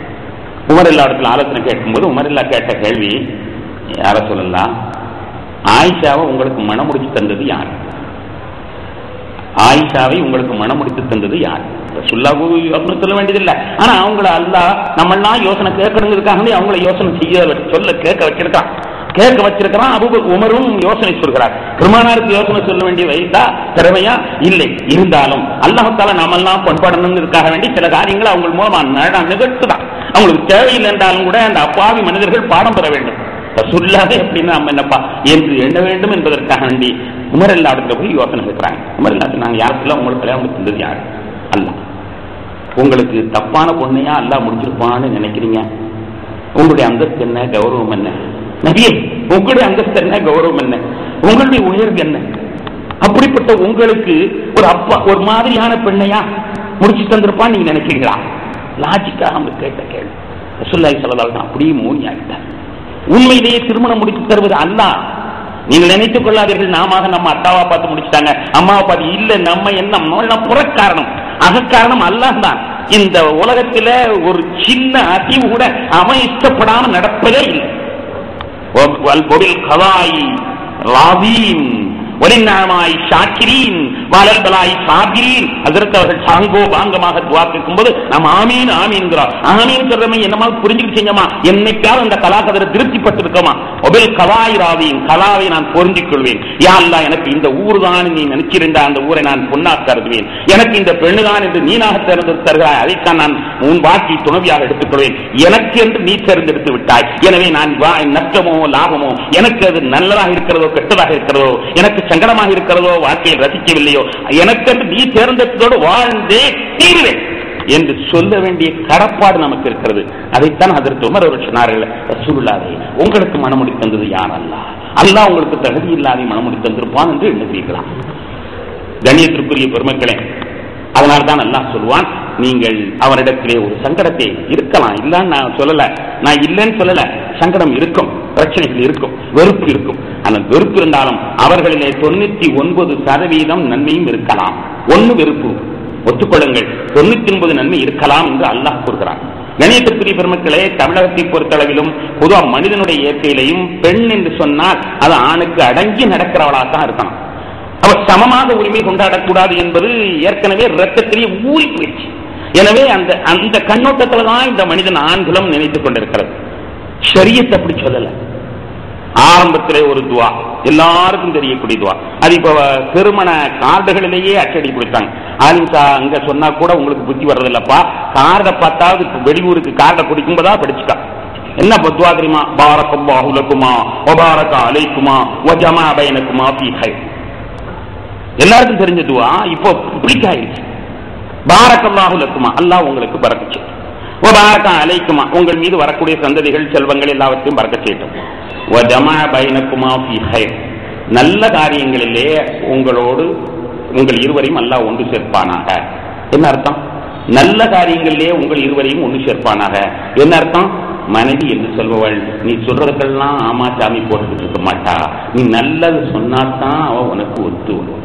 Speaker 1: உமர் இல்லாவிடத்துல ஆலோசனை கேட்கும்போது உமர் இல்லா கேட்ட கேள்வி யார சொல்லலாம் ஆயிஷாவை உங்களுக்கு மனமுடிச்சு தந்தது யார் ஆயிஷாவை உங்களுக்கு மனமுடித்து தந்தது யார் சொல்லாகு யோசனை சொல்ல வேண்டியதில்லை ஆனா அவங்கள அல்லா நம்மளாம் யோசனை கேட்கணுங்கிறதுக்காக அவங்கள யோசனை செய்ய சொல்ல கேட்க வச்சிருக்கான் கேட்க வச்சிருக்கிறான் அபு உமரும் யோசனை சொல்கிறார் பெருமானாருக்கு யோசனை சொல்ல வேண்டிய வயதா திறமையா இல்லை இருந்தாலும் அல்லாஹால நாமெல்லாம் பண்பாடணுங்கிறதுக்காக வேண்டி சில காரியங்களை அவங்க மூலமா நிகழ்த்துதான் அவங்களுக்கு தேவையில்லை என்றாலும் கூட அந்த அப்பாவி மனிதர்கள் பாடம் பெற வேண்டும் சொல்லாத எப்படின்னா நம்ம என்னப்பா என்று எண்ண வேண்டும் என்பதற்காக வேண்டி உமர் இல்லாடத்துல போய் யோசனை கேட்கிறாங்க உமர் இல்லாத நாங்க யாருக்குள்ள உங்களுக்கு கல்யாணம் தந்தது யாரு அல்ல உங்களுக்கு தப்பான பொண்ணையா அல்லா முடிச்சிருப்பான்னு நினைக்கிறீங்க உங்களுடைய அந்தஸ்து என்ன கௌரவம் என்ன நபியே உங்களுடைய அந்தஸ்து என்ன கௌரவம் என்ன உங்களுடைய உயர்வு என்ன அப்படிப்பட்ட உங்களுக்கு ஒரு அப்பா ஒரு மாதிரியான பெண்ணையா முடிச்சு தந்திருப்பான்னு நீங்க நினைக்கிறீங்களா லாஜிக்கா அவங்க கேட்ட கேள்வி ரசுல்லாய் சொல்லதால் அப்படியே மூணி ஆகிட்டார் உண்மையிலேயே திருமணம் முடித்து தருவது அல்ல நீங்கள் நினைத்துக் கொள்ளாதீர்கள் நாம நம்ம அத்தாவா பார்த்து முடிச்சுட்டாங்க அம்மாவை பார்த்து இல்ல நம்ம என்ன புறக்காரணம் அகக்காரணம் அல்லாஹ் தான் இந்த உலகத்துல ஒரு சின்ன அசைவு கூட அவன் இஷ்டப்படாம நடப்பதே இல்லை கதாயி ராதீன் ஒலிநாமாய் ஷாக்கிரீன் வளர்பலாய் சாபிரீன் அதற்கு அவர்கள் சாங்கோ பாங்கமாக துவா கேட்கும்போது நாம் ஆமீன் ஆமீன்கிறோம் ஆமீன் சொல்றமே என்னமா புரிஞ்சுக்கிட்டு செஞ்சோமா என்னைக்காவது அந்த கலாகதரை திருப்திப்பட்டிருக்கோமா ஒபில் கலாய் ராவியின் கலாவை நான் பொருந்திக் கொள்வேன் யா அல்லா எனக்கு இந்த ஊர் தான் நீ நினைச்சிருந்த அந்த ஊரை நான் பொன்னாக கருதுவேன் எனக்கு இந்த பெண்ணு தான் என்று நீனாக தேர்ந்து தருகிறாய் அதைத்தான் நான் உன் வாக்கி துணவியாக எடுத்துக்கொள்வேன் எனக்கு என்று நீ தேர்ந்தெடுத்து விட்டாய் எனவே நான் வா- நஷ்டமோ லாபமோ எனக்கு அது நல்லதாக இருக்கிறதோ கெட்டதாக இருக்கிறதோ எனக்கு சங்கடமாக இருக்கிறதோ வாழ்க்கையில் ரசிக்கவில்லையோ எனக்கென்று நீ தேர்ந்தெடுத்ததோடு வாழ்ந்தே தீருவேன் என்று சொல்ல வேண்டிய கடப்பாடு நமக்கு இருக்கிறது அதைத்தான் அதற்கு உமர் அவர் சொன்னார்கள் ரசூலுல்லாஹே உங்களுக்கு மனமுடி தந்தது யார் அல்லாஹ் அல்லாஹ் உங்களுக்கு தகுதி இல்லாத மனமுடி தந்திருப்பான் என்று எண்ணுகிறீர்களா கண்ணியத்திற்குரிய பெருமக்களே அதனால தான் அல்லாஹ் சொல்வான் நீங்கள் அவரிடத்திலே ஒரு சங்கடத்தை இருக்கலாம் இல்லன்னு நான் சொல்லல நான் இல்லைன்னு சொல்லல சங்கடம் இருக்கும் பிரச்சனைகள் இருக்கும் வெறுப்பு இருக்கும் ஆனால் வெறுப்பு இருந்தாலும் அவர்களிலே தொண்ணூத்தி ஒன்பது சதவீதம் நன்மையும் இருக்கலாம் ஒன்னு வெறுப்பு ஒத்துக்கொள்ளுங்கள் தொண்ணூத்தி ஒன்பது நன்மை இருக்கலாம் என்று அல்லாஹ் கூறுகிறான் கணியத்திற்குரிய பெருமக்களே தமிழகத்தை பொறுத்தளவிலும் பொதுவாக மனிதனுடைய இயற்கையிலையும் பெண் என்று சொன்னால் அது ஆணுக்கு அடங்கி நடக்கிறவளாக தான் இருக்கணும் அவர் சமமாக உரிமை கொண்டாடக்கூடாது என்பது ஏற்கனவே ரத்தத்திலேயே ஊறி போயிடுச்சு எனவே அந்த அந்த கண்ணோட்டத்துல தான் இந்த மனிதன் ஆண்களும் நினைத்துக் கொண்டிருக்கிறது ஷரியத் அப்படி சொல்லல ஆரம்பத்திலே ஒரு துவா எல்லாருக்கும் தெரியக்கூடிய துவா அது இப்ப திருமண கார்டுகளிலேயே அச்சடி கொடுத்தாங்க ஆலிம்சா அங்க சொன்னா கூட உங்களுக்கு புத்தி வர்றதில்லப்பா கார்டை பார்த்தாவது இப்ப வெளியூருக்கு கார்டை குடிக்கும்போதா படிச்சுக்கா என்ன பத்வா தெரியுமா பாரக்கல்லாஹு லக்குமா வபாரக அலைக்குமா வஜமா பைனக்குமா ஃபீ ஹைர் எல்லாருக்கும் தெரிஞ்ச துவா இப்போ பிடிக்காயிருச்சு பாரக்கல்லாஹு லக்குமா அல்லாஹ் உங்களுக்கு பறக்கச்சு பாரக்கா அலைக்குமா உங்கள் மீது வரக்கூடிய சந்ததிகள் செல்வங்கள் எல்லாவற்றையும் பறக்க செய்யட்டும் வஜமா பைனக்குமா ஃபீ ஹைர் நல்ல காரியங்களிலே உங்களோடு உங்கள் இருவரையும் அல்லாஹ் ஒன்று சேர்ப்பானாக என்ன அர்த்தம் நல்ல காரியங்களிலே உங்கள் இருவரையும் ஒன்று சேர்ப்பானாக என்ன அர்த்தம் மனைவி என்று சொல்பவள் நீ சொல்றதுக்கெல்லாம் ஆமா சாமி போட்டுக்கிட்டு இருக்க மாட்டா நீ நல்லது சொன்னாதான் அவ உனக்கு ஒத்து வருவான்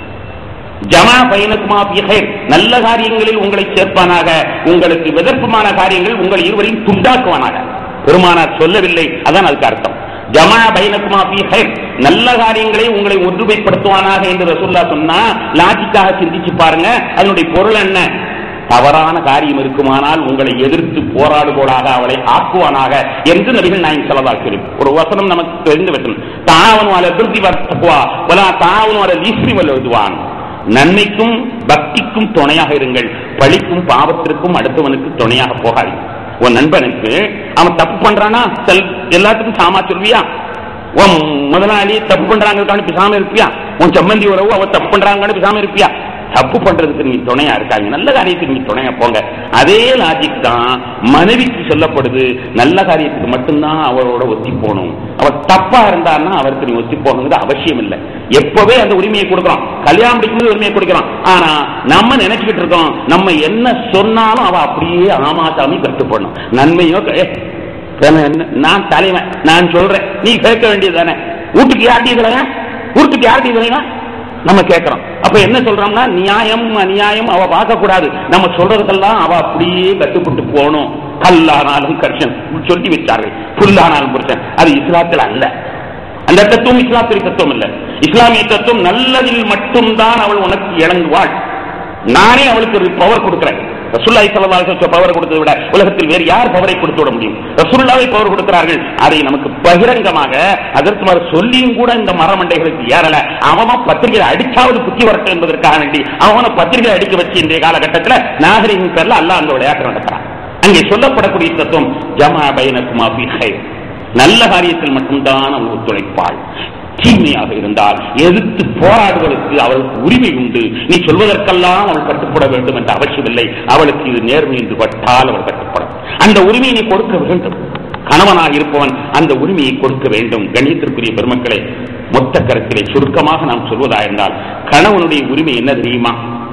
Speaker 1: ஜமா பைனக்குமா பிஹைர் நல்ல காரியங்களில் உங்களை சேர்ப்பானாக உங்களுக்கு விதர்ப்பமான காரியங்கள் உங்கள் இருவரையும் துண்டாக்குவானாக பெருமானார் சொல்லவில்லை அதான் அதுக்கு அர்த்தம் ஜமா பைனக்குமா பிஹைர் நல்ல காரியங்களை உங்களை ஒன்றுமைப்படுத்துவானாக என்று ரசூல்லா சொன்னா லாஜிக்காக சிந்திச்சு பாருங்க அதனுடைய பொருள் என்ன தவறான காரியம் இருக்குமானால் உங்களை எதிர்த்து போராடுவோடாக அவளை ஆக்குவானாக என்று நபிகள் நாயகம் செலவாக சொல்லி ஒரு வசனம் நமக்கு தெரிந்து வசனம் தாவனும் அல திருப்தி வர்த்தகுவா வலா தாவனும் அல லீஸ்ரி வல்லுவான் நன்மைக்கும் பக்திக்கும் துணையாக இருங்கள் பழிக்கும் பாவத்திற்கும் அடுத்தவனுக்கு துணையாக போகாது உன் நண்பனுக்கு அவன் தப்பு பண்றானா செல் எல்லாத்துக்கும் சாமா சொல்வியா உன் முதலாளி தப்பு பண்றாங்க பேசாம இருப்பியா உன் சம்மந்தி உறவு அவ தப்பு பண்றாங்கன்னு பேசாம இருப்பியா தப்பு பண்றதுக்கு நீங்க துணையா இருக்காங்க நல்ல காரியத்துக்கு நீங்க துணையா போங்க அதே லாஜிக் தான் மனைவிக்கு சொல்லப்படுது நல்ல காரியத்துக்கு மட்டும்தான் அவரோட ஒத்தி போகணும் அவர் தப்பா இருந்தாருன்னா அவருக்கு நீ ஒத்தி போகணுங்கிறது அவசியம் இல்லை எப்பவே அந்த உரிமையை கொடுக்குறோம் கல்யாணம் முடிக்கும்போது உரிமையை கொடுக்குறோம் ஆனா நம்ம நினைச்சுக்கிட்டு இருக்கோம் நம்ம என்ன சொன்னாலும் அவ அப்படியே ஆமாசாமி கட்டுப்படணும் நன்மையோ க- ஏ, என்ன, என்ன, நான் தலைவன் நான் சொல்றேன் நீ கேட்க வேண்டியது தானே வீட்டுக்கு யார்ட்டி தலைவன் வீட்டுக்கு யார்ட்டி தலைவன் நம்ம கேட்கிறோம் அப்ப என்ன சொல்றோம்னா நியாயம் அநியாயம் அவ பார்க்க கூடாது நம்ம சொல்றதுக்கெல்லாம் அவ அப்படியே கட்டுப்பட்டு போகணும் கல்லானாலும் கர்ஷன் சொல்லி வச்சார்கள் புல்லானாலும் புருஷன் அது இஸ்லாத்தில் அல்ல அந்த தத்துவம் இஸ்லாத்திற்கு தத்துவம் இல்ல இஸ்லாமிய தத்துவம் நல்லதில் மட்டும்தான் அவள் உனக்கு இணங்குவாள் நானே அவளுக்கு ஒரு பவர் கொடுக்கிறேன் ரசுல்லாய் சல்லல்லாஹு பவர் கொடுத்ததை விட உலகத்தில் வேறு யார் பவரை கொடுத்து விட முடியும் ரசுல்லாவை பவர் கொடுக்கிறார்கள் அதை நமக்கு பகிரங்கமாக அதற்கு மாதிரி சொல்லியும் கூட இந்த மரமண்டைகளுக்கு ஏறல அவன் பத்திரிகை அடிச்சாவது புத்தி வரட்டும் என்பதற்காக வேண்டி அவனை பத்திரிகை அடிக்க வச்சு இன்றைய காலகட்டத்தில் நாகரிகம் பேர்ல அல்லாஹ் அந்த விளையாட்டு நடத்துறான் அங்கே சொல்லப்படக்கூடிய தத்துவம் ஜமா பைனக்குமா ஃபீ ஹைர் நல்ல காரியத்தில் மட்டும்தான் அவள் ஒத்துழைப்பாள் தீமையாக இருந்தால் எதிர்த்து போராடுவதற்கு அவளுக்கு உரிமை உண்டு நீ சொல்வதற்கெல்லாம் அவள் கட்டுப்பட வேண்டும் என்ற அவசியமில்லை அவளுக்கு இது நேர்மை என்று பட்டால் அவள் கட்டுப்படும் அந்த உரிமையை நீ கொடுக்க வேண்டும் கணவனாக இருப்பவன் அந்த உரிமையை கொடுக்க வேண்டும் கணியத்திற்குரிய பெருமக்களை மொத்த கருத்திலே சுருக்கமாக நாம் சொல்வதா இருந்தால் கணவனுடைய உரிமை என்ன தெரியுமா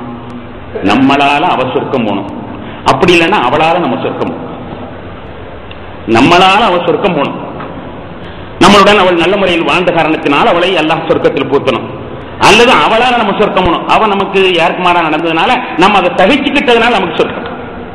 Speaker 1: நம்மளால அவ சொர்க்கம் போகணும் அப்படி இல்லைன்னா அவளால நம்ம சொர்க்கம் போகணும். நம்மளால அவ சொர்க்கம் போகணும் நம்மளுடன் அவள் நல்ல முறையில் வாழ்ந்த காரணத்தினால் அவளை அல்லாஹ் சொர்க்கத்தில் பூத்தணும் அல்லது அவளால நம்ம சொர்க்கம் போகணும் அவ நமக்கு யாருக்கு மாறா நடந்ததுனால நம்ம அதை சகிச்சுக்கிட்டதுனால நமக்கு சொர்க்கம்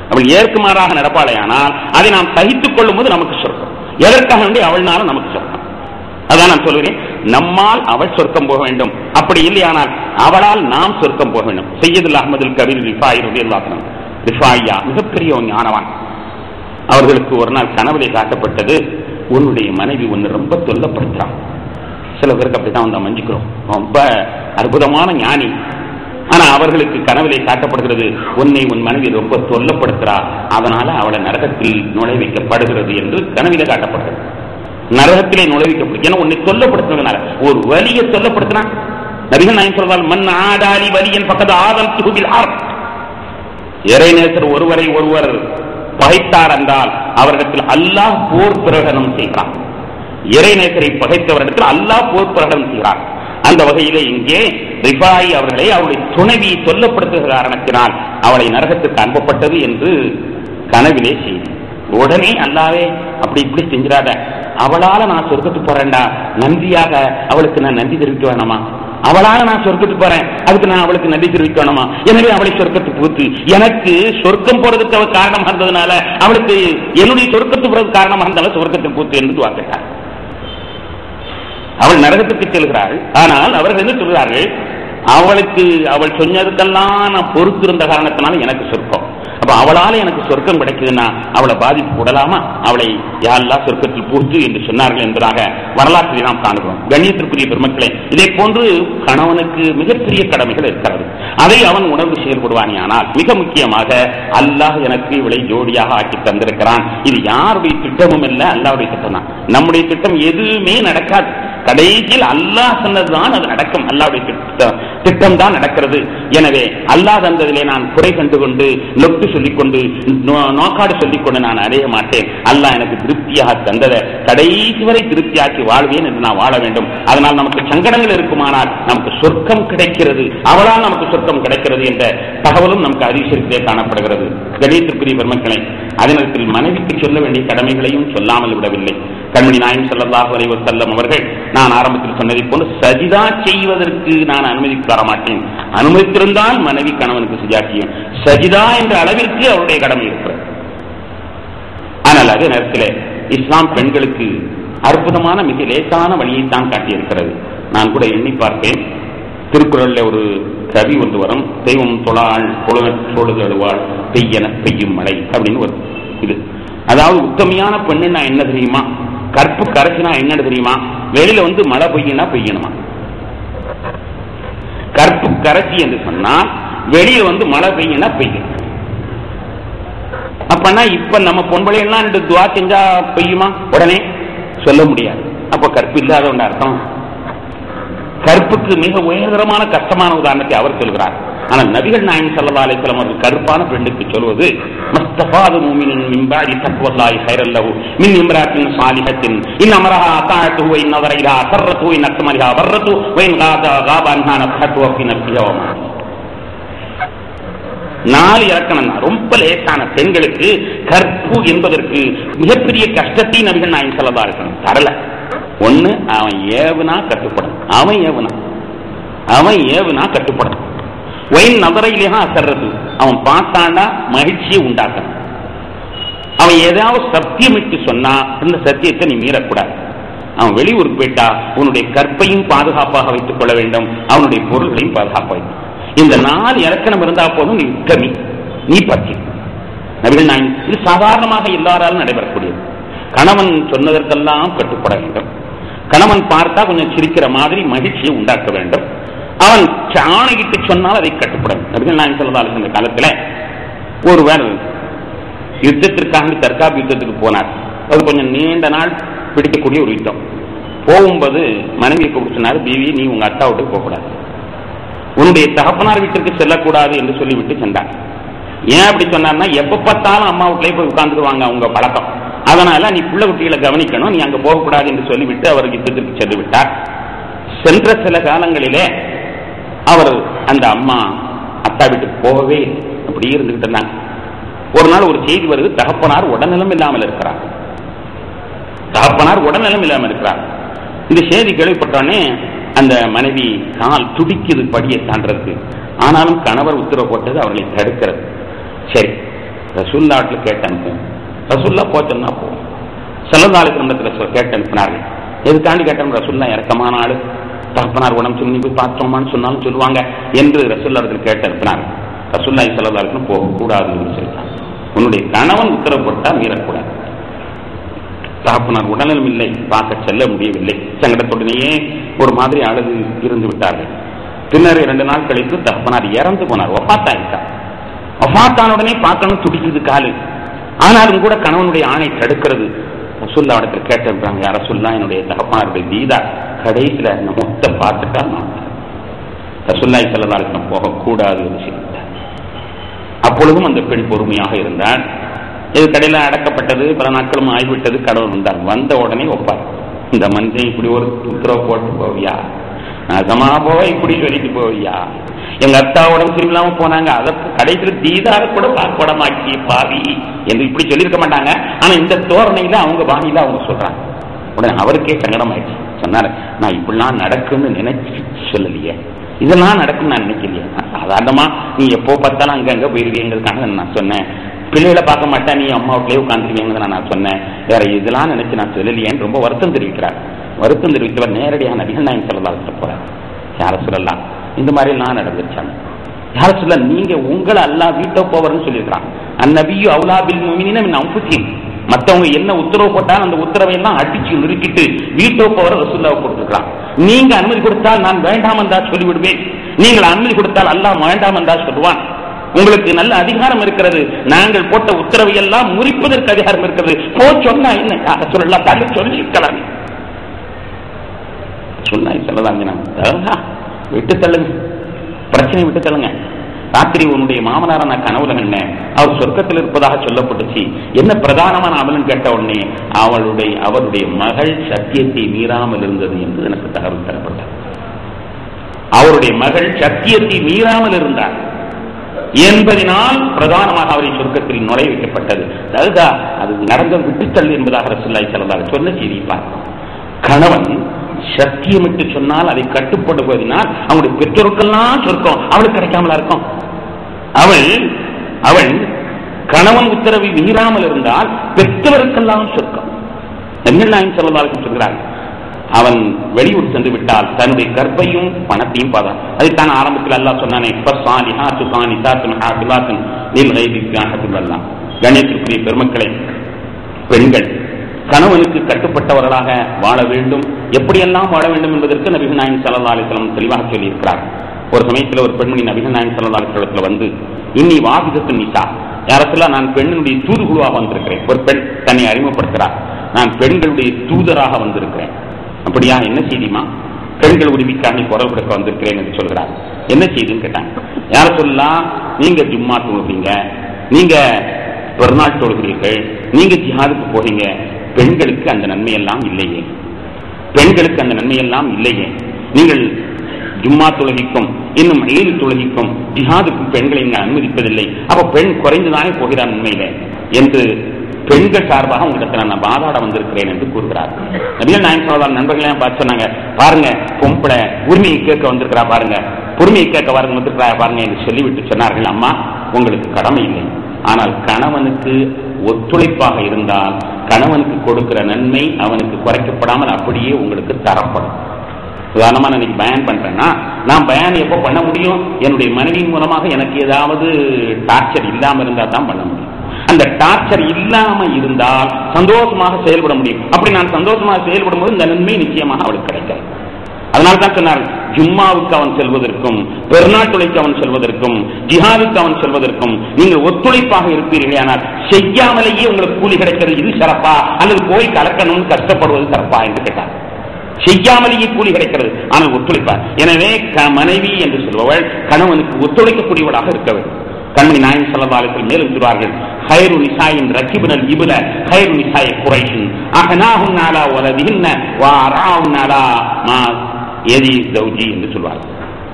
Speaker 1: அவள் ஏற்குமாறாக நடப்பாளையானால் அதை நாம் சகித்துக் கொள்ளும் போது நமக்கு சொர்க்கம் எதற்காக வேண்டி அவள்னாலும் நமக்கு சொர்க்கம் அதான் நான் சொல்கிறேன் நம்மால் அவள் சொர்க்கம் போக வேண்டும் அப்படி இல்லையானால் அவளால் நாம் சொர்க்கம் போக வேண்டும் செய்யதுல் அகமதுல் கபீர் ரிஃபாய் ரலியல்லாஹு ரிஃபாயா மிகப்பெரிய ஒரு ஞானவான் அவர்களுக்கு ஒரு நாள் கனவுலே காட்டப்பட்டது உன்னுடைய மனைவி ஒன்னு ரொம்ப தொல்லப்படுத்துறான் சில பேருக்கு அப்படித்தான் வந்து மஞ்சிக்கிறோம் ரொம்ப அற்புதமான ஞானி ஆனா அவர்களுக்கு கனவிலே காட்டப்படுகிறது உன்னை உன் மனைவி ரொம்ப தொல்லப்படுத்துறா அதனால அவளை நரகத்தில் நுழைவிக்கப்படுகிறது என்று கனவிலே காட்டப்படுகிறது நரகத்திலே நுழைவிக்கப்படும் ஏன்னா உன்னை தொல்லப்படுத்துறதுனால ஒரு வலியை தொல்லப்படுத்தினா நபிகள் நாயம் சொல்றால் மண் ஆடாலி வலியன் பக்கத்து ஆதம் துகுபில் ஆர் இறைநேசர் ஒருவரை ஒருவர் பகைத்தார் என்றால் அவரிடத்தில் அல்லாஹ் போர் பிரகடனம் செய்கிறான் இறைநேசரை பகைத்தவரிடத்தில் அல்லாஹ் போர் பிரகடனம் செய்கிறார் அந்த வகையிலே இங்கே ரிபாய் அவர்களை அவருடைய துணைவி சொல்லப்படுத்துகிற காரணத்தினால் அவளை நரகத்திற்கு அனுப்பப்பட்டது என்று கனவிலே செய்தி உடனே அல்லாவே அப்படி இப்படி செஞ்சிடாத அவளால நான் சொர்க்கத்துக்கு போறேன்டா நன்றியாக அவளுக்கு நான் நன்றி தெரிவிக்க வேணாமா அவளால நான் சொர்க்கத்துக்கு போறேன் அதுக்கு நான் அவளுக்கு நன்றி தெரிவிக்க வேணாமா எனவே அவளை சொர்க்கத்துக்கு பூத்து எனக்கு சொர்க்கம் போறதுக்கு அவள் காரணமாக இருந்ததுனால அவளுக்கு என்னுடைய சொர்க்கத்துக்கு போறது காரணமாக இருந்தாலும் சொர்க்கத்துக்கு பூத்து என்று துவா கேட்டார் அவள் நரகத்துக்கு செல்கிறாள் ஆனால் அவர்கள் என்ன சொல்கிறார்கள் அவளுக்கு அவள் சொன்னதுக்கெல்லாம் நான் பொறுத்து இருந்த காரணத்தினால எனக்கு சொர்க்கம் அப்ப அவளால எனக்கு சொர்க்கம் கிடைக்குதுன்னா அவளை பாதிப்பு கூடலாமா அவளை யாரெல்லாம் சொர்க்கத்தில் பூத்து என்று சொன்னார்கள் என்பதாக வரலாற்றில் நாம் காணுகிறோம் கண்ணியத்திற்குரிய பெருமக்களே இதே போன்று கணவனுக்கு மிகப்பெரிய கடமைகள் இருக்கிறது அதை அவன் உணர்வு செயல்படுவானே ஆனால் மிக முக்கியமாக அல்லாஹ் எனக்கு இவளை ஜோடியாக ஆக்கி தந்திருக்கிறான் இது யாருடைய திட்டமும் இல்லை அல்லாவுடைய திட்டம் தான் நம்முடைய திட்டம் எதுவுமே நடக்காது கடைசியில் அல்லாஹ் சொன்னதுதான் அது நடக்கும் அல்லாவுடைய திட்டம் திட்டம் தான் நடக்கிறது எனவே அல்லாஹ் தந்ததிலே நான் குறை கண்டு கொண்டு லொட்டு சொல்லிக்கொண்டு நோ- நோக்காடு சொல்லிக்கொண்டு நான் அடைய மாட்டேன் அல்லாஹ் எனக்கு திருப்தியாக தந்ததை கடைசி வரை திருப்தியாக்கி வாழ்வேன் என்று நான் வாழ வேண்டும் அதனால் நமக்கு சங்கடங்கள் இருக்குமானால் நமக்கு சொர்க்கம் கிடைக்கிறது அவளால் நமக்கு சொர்க்கம் கிடைக்கிறது என்ற தகவலும் நமக்கு அதிசயத்திலே காணப்படுகிறது கணேசத்திற்குரிய பெருமக்களை அதே நேரத்தில் மனைவிக்கு சொல்ல வேண்டிய கடமைகளையும் சொல்லாமல் விடவில்லை கண்மணி நாயம் ஸல்லல்லாஹு அலைஹி வஸல்லம் அவர்கள் நான் ஆரம்பத்தில் சொன்னதை போன்று சஜிதா செய்வதற்கு நான் அனுமதி தர மாட்டேன் அனுமதித்திருந்தால் மனைவி கணவனுக்கு சஜிதா செய்யும் சஜிதா என்ற அளவிற்கு அவருடைய கடமை இருக்கிறது ஆனால் அதே நேரத்தில் இஸ்லாம் பெண்களுக்கு அற்புதமான மிக லேசான வழியைத்தான் காட்டியிருக்கிறது நான் கூட எண்ணி பார்ப்பேன் திருக்குறள்ல ஒரு கவி ஒன்று வரும் தெய்வம் தொழாள் தொழுதழுவாள் பெய்யன பெய்யும் மழை அப்படின்னு ஒரு இது அதாவது உத்தமையான பெண்ணுன்னா என்ன தெரியுமா கற்பு கரைச்சினா என்னன்னு தெரியுமா வெளியில வந்து மழை பெய்யினா பெய்யணுமா கற்பு கரைச்சி என்று சொன்னா வெளியே வந்து மழை பெய்யினா பெய்யும் அப்பனா இப்ப நம்ம பொன்பளையெல்லாம் ரெண்டு துவா செஞ்சா பெய்யுமா உடனே சொல்ல முடியாது அப்ப கற்பு இல்லாத அர்த்தம் கற்புக்கு மிக உயர்தரமான கஷ்டமான உதாரணத்தை அவர் சொல்கிறார் ஆனால் நபிகள் நாயகம் ஸல்லல்லாஹு அலைஹி வஸல்லம் அவர்கள் கருப்பான பெண்ணுக்கு சொல்வது மஸ்தஃபாது மூமினின் மின் பாடி தக்வல்லாஹி கைரல்லஹு மின் இம்ராத்தின் சாலிஹத்தின் இன் அமரஹா அத்தாஅத்துஹு வ இன் நதர இலா சர்ரத்து இன் அக்மலிஹா பர்ரத்து வ இன் காதா காபா அன்ஹா நஃபஹத்து வ ஃபி நஃப்ஸிஹா வ மாலிஹா. நாலு இலக்கணம் தான் ரொம்ப லேசான பெண்களுக்கு கற்பு என்பதற்கு மிகப்பெரிய கஷ்டத்தை நபிகள் நாயகம் ஸல்லல்லாஹு அலைஹி வஸல்லம் தரல ஒண்ணு அவன் ஏவுனா கட்டுப்படும் அவன் ஏவுனா அவன் ஏவுனா கட்டுப்படும் ஒயின் நபரையிலேயே அசர்றது அவன் பார்த்தாண்டா மகிழ்ச்சியை உண்டாக்கணும் அவன் ஏதாவது சத்தியமிட்டு சொன்னா அந்த சத்தியத்தை நீ மீறக்கூடாது அவன் வெளியூருக்கு போயிட்டா உன்னுடைய கற்பையும் பாதுகாப்பாக வைத்துக் கொள்ள வேண்டும் அவனுடைய பொருள்களையும் பாதுகாப்பாக வைத்து இந்த நாலு இலக்கணம் இருந்தா போதும் நீ உத்தமி நீ பற்றி நபிகள் நான் இது சாதாரணமாக எல்லாராலும் நடைபெறக்கூடியது கணவன் சொன்னதற்கெல்லாம் கட்டுப்பட வேண்டும் கணவன் பார்த்தா கொஞ்சம் சிரிக்கிற மாதிரி மகிழ்ச்சியை உண்டாக்க வேண்டும் அவன் ஆணையிட்டு சொன்னால் அதை கட்டுப்படும் நபிகள் நாயகம் சொல்லதாலும் இந்த காலத்துல ஒருவர் யுத்தத்திற்காக தற்காப்பு யுத்தத்துக்கு போனார் அது கொஞ்சம் நீண்ட நாள் பிடிக்கக்கூடிய ஒரு யுத்தம் போகும்போது மனைவியை கூப்பிட்டு சொன்னார் பிவி நீ உங்க அத்தா வீட்டுக்கு போகக்கூடாது உன்னுடைய தகப்பனார் வீட்டிற்கு செல்லக்கூடாது என்று சொல்லிவிட்டு சென்றார் ஏன் அப்படி சொன்னார்னா எப்ப பார்த்தாலும் அம்மா வீட்டிலே போய் உட்கார்ந்துருவாங்க அவங்க பழக்கம் அதனால நீ பிள்ளை குட்டிகளை கவனிக்கணும் நீ அங்க போகக்கூடாது என்று சொல்லிவிட்டு அவர் யுத்தத்திற்கு சென்று விட்டார் சென்ற சில காலங்களிலே அவர் அந்த அம்மா அத்தா வீட்டுக்கு போகவே இல்லை. அப்படியே இருந்துகிட்டு இருந்தாங்க ஒரு நாள் ஒரு செய்தி வருது தகப்பனார் உடல்நலம் இல்லாமல் இருக்கிறார் தகப்பனார் உடல்நலம் இல்லாமல் இருக்கிறார் இந்த செய்தி கேள்விப்பட்டோடனே அந்த மனைவி கால் துடிக்குது படியை தாண்டறதுக்கு ஆனாலும் கணவர் உத்தரவு போட்டது அவர்களை தடுக்கிறது சரி ரசூல்லாட்டில் கேட்டு அனுப்பும் ரசூல்லா போச்சோன்னா போகும் செல்லதாளுக்கு நம்மத்தில் கேட்டு அனுப்பினார்கள் எதுக்காண்டி கேட்டோம் ரசூல்லா இறக்கமான ஆளு தகப்பனார் உடம்பு சொல்லி நீ போய் பார்த்தோமான்னு சொன்னாலும் சொல்லுவாங்க என்று ரசூல்லா இடத்துல கேட்டு அனுப்பினார் ரசூல்லா செல்லதாளுக்கு போகக்கூடாதுன்னு சொல்லிட்டாங்க உன்னுடைய கணவன் உத்தரவு போட்டா மீறக்கூடாது தகப்பனார் உடலும் இல்லை பார்க்க செல்ல முடியவில்லை சங்கடத்துடனேயே ஒரு மாதிரி அழுது இருந்து விட்டார்கள் பின்னர் இரண்டு நாள் கழித்து தகப்பனார் இறந்து போனார் ஒப்பாத்தாயிட்டார் ஒப்பாத்தான உடனே பார்க்கணும் துடிக்குது காலு ஆனாலும் கூட கணவனுடைய ஆணை தடுக்கிறது ரசுல்லா இடத்துல கேட்டிருக்காங்க யார சொல்லா என்னுடைய தகப்பனாருடைய தீதா கடைசியில இந்த மொத்த பார்த்துட்டா நான் ரசுல்லாய் செல்லதாருக்கு போகக்கூடாது என்று சொல்லிட்டார் அப்பொழுதும் அந்த பெண் பொறுமையாக இருந்தார் இது கடையில் அடக்கப்பட்டது பல நாட்களும் ஆகிவிட்டது கடவுள் வந்தார் வந்த உடனே ஒப்பார் இந்த மனுஷன் இப்படி ஒரு உத்தரவு போட்டு போவியா நாசமா போவ இப்படி சொல்லிட்டு போவியா எங்க அத்தா உடம்பு சரியில்லாம போனாங்க அதை கடைசியில் தீதார கூட பார்ப்படமாக்கி பாவி என்று இப்படி சொல்லியிருக்க மாட்டாங்க ஆனா இந்த தோரணையில அவங்க பாணியில அவங்க சொல்றாங்க உடனே அவருக்கே சங்கடம் ஆயிடுச்சு சொன்னாரு நான் இப்படிலாம் நடக்கும்னு நினைச்சு சொல்லலையே இதெல்லாம் நடக்கும் நான் நினைக்கலையே சாதாரணமா நீ எப்போ பார்த்தாலும் அங்க அங்க போயிருவீங்கிறதுக்காக நான் சொன்னேன் பிள்ளைகளை பார்க்க மாட்டேன் நீ அம்மா வீட்லயே உட்காந்துருவீங்கன்னு நான் சொன்னேன் வேற இதெல்லாம் நினைச்சு நான் சொல்லலையேன்னு ரொம்ப வருத்தம் தெரிவிக்கிறார் வருத்தம் தெரிவித்தவர் நேரடியாக நபிகள் நாயன் சொல்லலாம் போறார் யார சொல்லலாம் இந்த மாதிரி எல்லாம் நடந்துருச்சாங்க யார சொல்ல நீங்க உங்களை அல்லா வீட்டோ போவர்னு சொல்லியிருக்கிறான் அந்நபியு அவுலாபில் முமினின அம்புத்தியும் மத்தவங்க என்ன உத்தரவு போட்டாலும் அந்த உத்தரவை எல்லாம் அடிச்சு நிறுத்திட்டு வீட்டோ போவர ரசுல்லாவை கொடுத்துருக்கான் நீங்க அனுமதி கொடுத்தால் நான் வேண்டாம் என்றா சொல்லிவிடுவேன் நீங்கள் அனுமதி கொடுத்தால் அல்லாஹ் வேண்டாம் என்றா சொல்லுவான் உங்களுக்கு நல்ல அதிகாரம் இருக்கிறது நாங்கள் போட்ட உத்தரவை எல்லாம் முறிப்பதற்கு அதிகாரம் இருக்கிறது போ சொன்னா என்ன யார சொல்லலாம் தள்ளி சொல்லிக்கலாம் சொன்னா சொல்லதாங்க விட்டு தள்ளுங்க பிரச்சனை விட்டு தள்ளுங்க ராத்திரி உன்னுடைய மாமனார நான் கனவுல கண்டேன் அவர் சொர்க்கத்தில் இருப்பதாக சொல்லப்பட்டுச்சு என்ன பிரதானமான அவலன் கேட்ட உடனே அவளுடைய அவருடைய மகள் சத்தியத்தை மீறாமல் இருந்தது என்று எனக்கு தகவல் தரப்பட்டார் அவருடைய மகள் சத்தியத்தை மீறாமல் இருந்தார் என்பதனால் பிரதானமாக அவரை சொர்க்கத்தில் நுழைய வைக்கப்பட்டது அதுதா அது நடந்த விட்டுத்தள்ளு என்பதாக ரசுல்லாய் செல்லதாக சொன்ன செய்தியை பார்க்கிறோம் கணவன் சத்தியமிட்டு சொன்னால் அதை கட்டுப்படுவதனால் அவனுடைய பெற்றோருக்கெல்லாம் சொர்க்கம் அவளுக்கு கிடைக்காமலா இருக்கும் அவள் அவள் கணவன் உத்தரவை மீறாமல் இருந்தால் பெற்றவருக்கெல்லாம் சொர்க்கம் தமிழ்நாயன் செல்லதாலும் சொல்கிறார் அவன் வெளியூர் சென்று விட்டால் தன்னுடைய கற்பையும் பணத்தையும் பார்த்தா அதைத்தான் ஆரம்பத்தில் அல்லாஹ் சொன்னானே கணேசத்துக்குரிய பெருமக்களை பெண்கள் கணவனுக்கு கட்டுப்பட்டவர்களாக வாழ வேண்டும் எப்படியெல்லாம் வாழ வேண்டும் என்பதற்கு நபிகள் நாயன் சல்லா அலிஸ்லாம் தெளிவாக சொல்லியிருக்கிறார் ஒரு சமயத்தில் ஒரு பெண்மணி நபிகள் நாயன் சல்லா அலிஸ்லத்தில் வந்து இன்னி வாகிதத்து நிசா யாரத்துல நான் பெண்ணுடைய தூதுகுழுவாக வந்திருக்கிறேன் ஒரு பெண் தன்னை அறிமுகப்படுத்துகிறார் நான் பெண்களுடைய தூதராக வந்திருக்கிறேன் அப்படியா என்ன செய்திமா பெண்கள் உரிமைக்காக குரல் கொடுக்க வந்திருக்கிறேன் என்று சொல்கிறார் என்ன செய்தின்னு கேட்டாங்க யார சொல்லலாம் நீங்க ஜும்மா தொழுகிறீங்க நீங்க பெருநாள் தொழுகிறீர்கள் நீங்க ஜிஹாதுக்கு போறீங்க பெண்களுக்கு அந்த நன்மையெல்லாம் இல்லையே பெண்களுக்கு அந்த நன்மையெல்லாம் இல்லையே நீங்கள் ஜும்மா தொழுகிக்கும் இன்னும் ஏழு தொழுகிக்கும் ஜிஹாதுக்கும் பெண்களை இங்கு அனுமதிப்பதில்லை அப்ப பெண் குறைந்துதானே போகிறார் உண்மையில என்று பெண்கள் சார்பாக உங்களிடத்தில் நான் வாதாட வந்திருக்கிறேன் என்று கூறுகிறார் நபிகள் நாயன் சோதரன் நண்பர்களே பார்த்து சொன்னாங்க பாருங்க பொம்பளை உரிமையை கேட்க வந்திருக்கிறா பாருங்க பொறுமையை கேட்க வரங்க வந்திருக்கிறா பாருங்க என்று சொல்லிவிட்டு சொன்னார்கள் அம்மா உங்களுக்கு கடமை இல்லை ஆனால் கணவனுக்கு ஒத்துழைப்பாக இருந்தால் கணவனுக்கு கொடுக்கிற நன்மை அவனுக்கு குறைக்கப்படாமல் அப்படியே உங்களுக்கு தரப்படும் உதாரணமா நான் இன்னைக்கு பயன் பண்றேன்னா நான் பயன் எப்போ பண்ண முடியும் என்னுடைய மனைவியின் மூலமாக எனக்கு ஏதாவது டார்ச்சர் இல்லாம இருந்தா தான் பண்ண முடியும் அந்த டார்ச்சர் இல்லாம இருந்தால் சந்தோஷமாக செயல்பட முடியும் அப்படி நான் சந்தோஷமாக செயல்படும் போது இந்த நன்மை நிச்சயமாக அவளுக்கு கிடைக்காது அதனால தான் சொன்னார் ஜும்மாவுக்கு அவன் செல்வதற்கும் பெருநாட்டுழைக்கு அவன் செல்வதற்கும் ஜிஹாதுக்கு அவன் செல்வதற்கும் நீங்கள் ஒத்துழைப்பாக இருப்பீர்களே ஆனால் செய்யாமலேயே உங்களுக்கு கூலி கிடைக்கிறது இது சிறப்பா அல்லது போய் கலக்கணும்னு கஷ்டப்படுவது சிறப்பா என்று கேட்டார் செய்யாமலேயே கூலி கிடைக்கிறது ஆனால் ஒத்துழைப்பார் எனவே மனைவி என்று சொல்பவள் கணவனுக்கு ஒத்துழைக்கக்கூடியவளாக இருக்க வேண்டும் கண்மணி நாயன் செல்லவாலத்தில் மேலும் சொல்வார்கள் ஹைரு நிசாயின் ரக்கிபுனல் இபுல ஹைரு நிசாய குறைஷின் அகனாகும் நாளா ஒலதிகின்ன வா அராவும் நாளா மா எதி தௌஜி என்று சொல்வார்கள்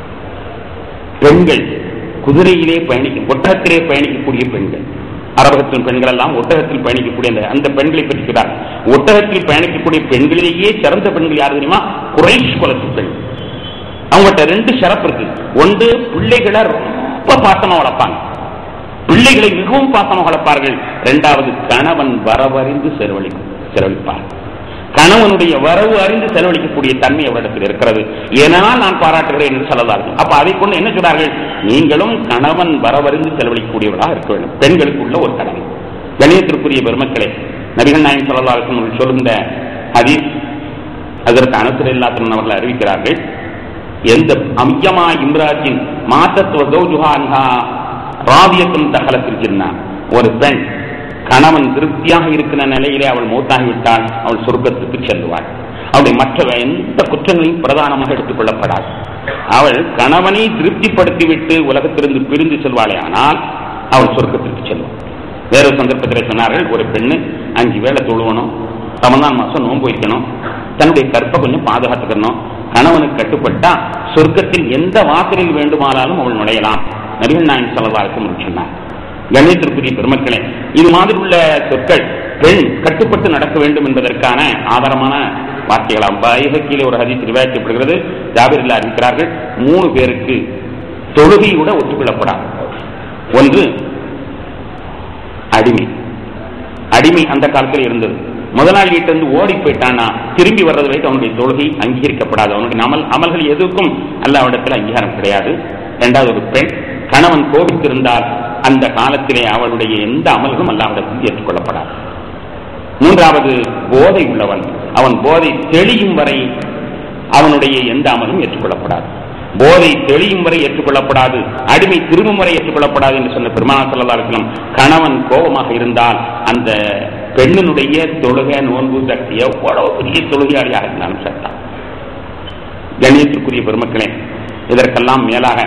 Speaker 1: பெண்கள் குதிரையிலே பயணிக்கும் ஒட்டகத்திலே பயணிக்கக்கூடிய பெண்கள் அரபகத்தின் பெண்கள் எல்லாம் ஒட்டகத்தில் பயணிக்கக்கூடிய அந்த அந்த பெண்களை பற்றிக்கிறார் ஒட்டகத்தில் பயணிக்கக்கூடிய பெண்களிலேயே சிறந்த பெண்கள் யார் தெரியுமா குறைஷ் குலத்து பெண் அவங்ககிட்ட ரெண்டு சிறப்பு இருக்கு ஒன்று பிள்ளைகளை ரொம்ப பாசமா வளர்ப்பாங்க பிள்ளைகளை மிகவும் பாசமாக வளர்ப்பார்கள் இரண்டாவது கணவன் வரவறிந்து செலவழி செலவழிப்பார் கணவனுடைய வரவு அறிந்து செலவழிக்கக்கூடிய தன்மை அவரிடத்தில் இருக்கிறது ஏனால் நான் பாராட்டுகிறேன் என்று சொல்லலார்கள் அப்ப அதை கொண்டு என்ன சொல்றார்கள் நீங்களும் கணவன் வரவறிந்து செலவழிக்கக்கூடியவர்களாக இருக்க வேண்டும் பெண்களுக்கு உள்ள ஒரு கடமை கணியத்திற்குரிய பெருமக்களே நபிகள் நாயகம் சொல்லலார்கள் சொல்லுகின்ற ஹதீஸ் அதற்கு அனுசர இல்லாத்தன் அவர்கள் அறிவிக்கிறார்கள் எந்த அம்யமா இம்ராஜின் மாத்தத்துவ கௌஜுஹா அன்ஹா ராவியத்தும் தகலத்தில் சொன்னான் ஒரு பெண் கணவன் திருப்தியாக இருக்கிற நிலையிலே அவள் மூத்தாகிவிட்டால் அவள் சொர்க்கத்துக்கு செல்வாள் அவளுடைய மற்ற எந்த குற்றங்களையும் பிரதானமாக எடுத்துக் கொள்ளப்படாது அவள் கணவனை திருப்திப்படுத்திவிட்டு உலகத்திலிருந்து பிரிந்து செல்வாளே ஆனால் அவள் சொர்க்கத்திற்கு செல்வாள் வேறொரு சந்தர்ப்பத்தில் சொன்னார்கள் ஒரு பெண்ணு அஞ்சு வேளை தொழுவணும் ரமதான் மாசம் நோன்பு வைக்கணும் தன்னுடைய கற்பை கொஞ்சம் பாதுகாத்துக்கணும் கணவனுக்கு கட்டுப்பட்டா சொர்க்கத்தில் எந்த வாசலில் வேண்டுமானாலும் அவள் நுழையலாம் நபிகள் நாயன் சொல்லவாருக்கும் சொன்னார் கண்ணியத்திற்குரிய பெருமக்களே இது மாதிரி உள்ள சொற்கள் பெண் கட்டுப்பட்டு நடக்க வேண்டும் என்பதற்கான ஆதாரமான வார்த்தைகளாம் பைஹக்கிலே ஒரு ஹதீஸ் ரிவாய்க்கப்படுகிறது ஜாபிரில் அறிவிக்கிறார்கள் மூணு பேருக்கு தொழுகையோட ஒத்துக்கொள்ளப்படாது ஒன்று அடிமை அடிமை அந்த காலத்தில் இருந்தது முதலாளி வீட்டு இருந்து ஓடி போயிட்டானா திரும்பி வர்றது வரைக்கும் அவனுடைய தொழுகை அங்கீகரிக்கப்படாது அவனுடைய அமல் அமல்கள் எதுக்கும் அல்லாவிடத்தில் அங்கீகாரம் கிடையாது இரண்டாவது ஒரு பெண் கணவன் கோபித்திருந்தால் அந்த காலத்திலே அவளுடைய எந்த அமல்களும் அல்லாவிடத்தில் ஏற்றுக்கொள்ளப்படாது மூன்றாவது போதை உள்ளவன் அவன் போதை தெளியும் வரை அவனுடைய எந்த அமலும் ஏற்றுக்கொள்ளப்படாது போதை தெளியும் வரை ஏற்றுக்கொள்ளப்படாது அடிமை திரும்பும் வரை ஏற்றுக்கொள்ளப்படாது என்று சொன்ன பெருமானா சொல்லலாம் கணவன் கோபமாக இருந்தால் அந்த பெண்ணினுடைய தொழுகை நோன்பு சக்தி எவ்வளவு பெரிய தொழுகையாளியாக இருந்தாலும் சட்டம் கண்ணியத்திற்குரிய பெருமக்களே இதற்கெல்லாம் மேலாக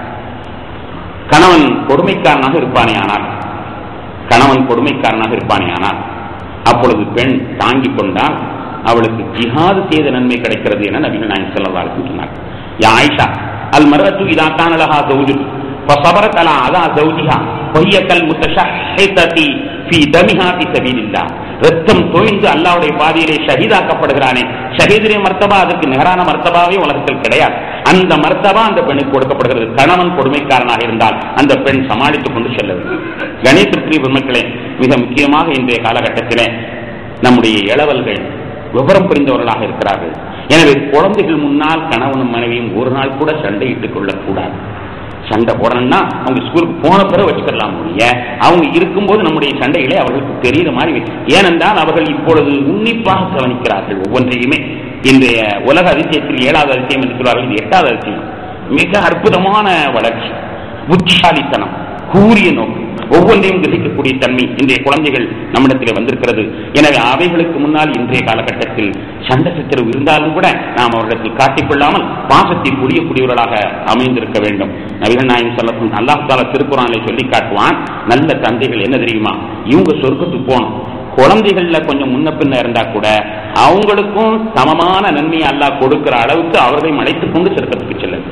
Speaker 1: கணவன் கொடுமைக்காரனாக இருப்பானே ஆனால் கணவன் கொடுமைக்காரனாக இருப்பானே ஆனால் அப்பொழுது பெண் தாங்கிக் கொண்டால் அவளுக்கு ஜிஹாது செய்த நன்மை கிடைக்கிறது என நபிகள் நாயகம் செல்லவாருக்கு சொன்னார் யா ஆயிஷா அல் மரத்து இதா கானலஹா ஜௌஜு فصبرت على أذى زوجها وهي كالمتشحطة في دمها في سبيل الله ரத்தம் தோய்ந்து அல்லாவுடைய பாதையிலே ஷஹீதாக்கப்படுகிறானே ஷஹீதுடைய மர்த்தபா அதற்கு நிகரான மர்த்தபாவே உலகத்தில் கிடையாது அந்த மர்த்தபா அந்த பெண்ணுக்கு கொடுக்கப்படுகிறது கணவன் கொடுமைக்காரனாக இருந்தால் அந்த பெண் சமாளித்துக் கொண்டு செல்ல வேண்டும் கணேசத்திரி பெருமக்களே மிக முக்கியமாக இன்றைய காலகட்டத்திலே நம்முடைய இளவல்கள் விவரம் புரிந்தவர்களாக இருக்கிறார்கள் எனவே குழந்தைகள் முன்னால் கணவனும் மனைவியும் ஒரு நாள் கூட சண்டையிட்டுக் கொள்ளக்கூடாது சண்டை போடணும்னா அவங்க ஸ்கூலுக்கு போன பிறகு வச்சுக்கலாம் முடிய அவங்க இருக்கும்போது நம்முடைய சண்டைகளை அவர்களுக்கு தெரிகிற மாதிரி ஏனென்றால் அவர்கள் இப்பொழுது உன்னிப்பாக கவனிக்கிறார்கள் ஒவ்வொன்றையுமே இன்றைய உலக அதிசயத்தில் ஏழாவது அதிசயம் என்று சொல்வார்கள் இது எட்டாவது அதிசயம் மிக அற்புதமான வளர்ச்சி புத்திசாலித்தனம் கூறிய நோக்கு ஒவ்வொன்றையும் கிரகிக்கக்கூடிய தன்மை இன்றைய குழந்தைகள் நம்மிடத்தில் வந்திருக்கிறது எனவே அவைகளுக்கு முன்னால் இன்றைய காலகட்டத்தில் சண்டை சச்சரவு இருந்தாலும் கூட நாம் அவரிடத்தில் காட்டிக்கொள்ளாமல் பாசத்தை புரியக்கூடியவர்களாக அமைந்திருக்க வேண்டும் நபிகள் நாயகம் சொல்லக்கும் அல்லாஹ் தாலா திருக்குறானை சொல்லி காட்டுவான் நல்ல தந்தைகள் என்ன தெரியுமா இவங்க சொர்க்கத்துக்கு போகணும் குழந்தைகள்ல கொஞ்சம் முன்ன பின்ன இருந்தா கூட அவங்களுக்கும் சமமான நன்மையை அல்லாஹ் கொடுக்கிற அளவுக்கு அவர்களை அழைத்துக் கொண்டு சொர்க்கத்துக்கு செல்லுது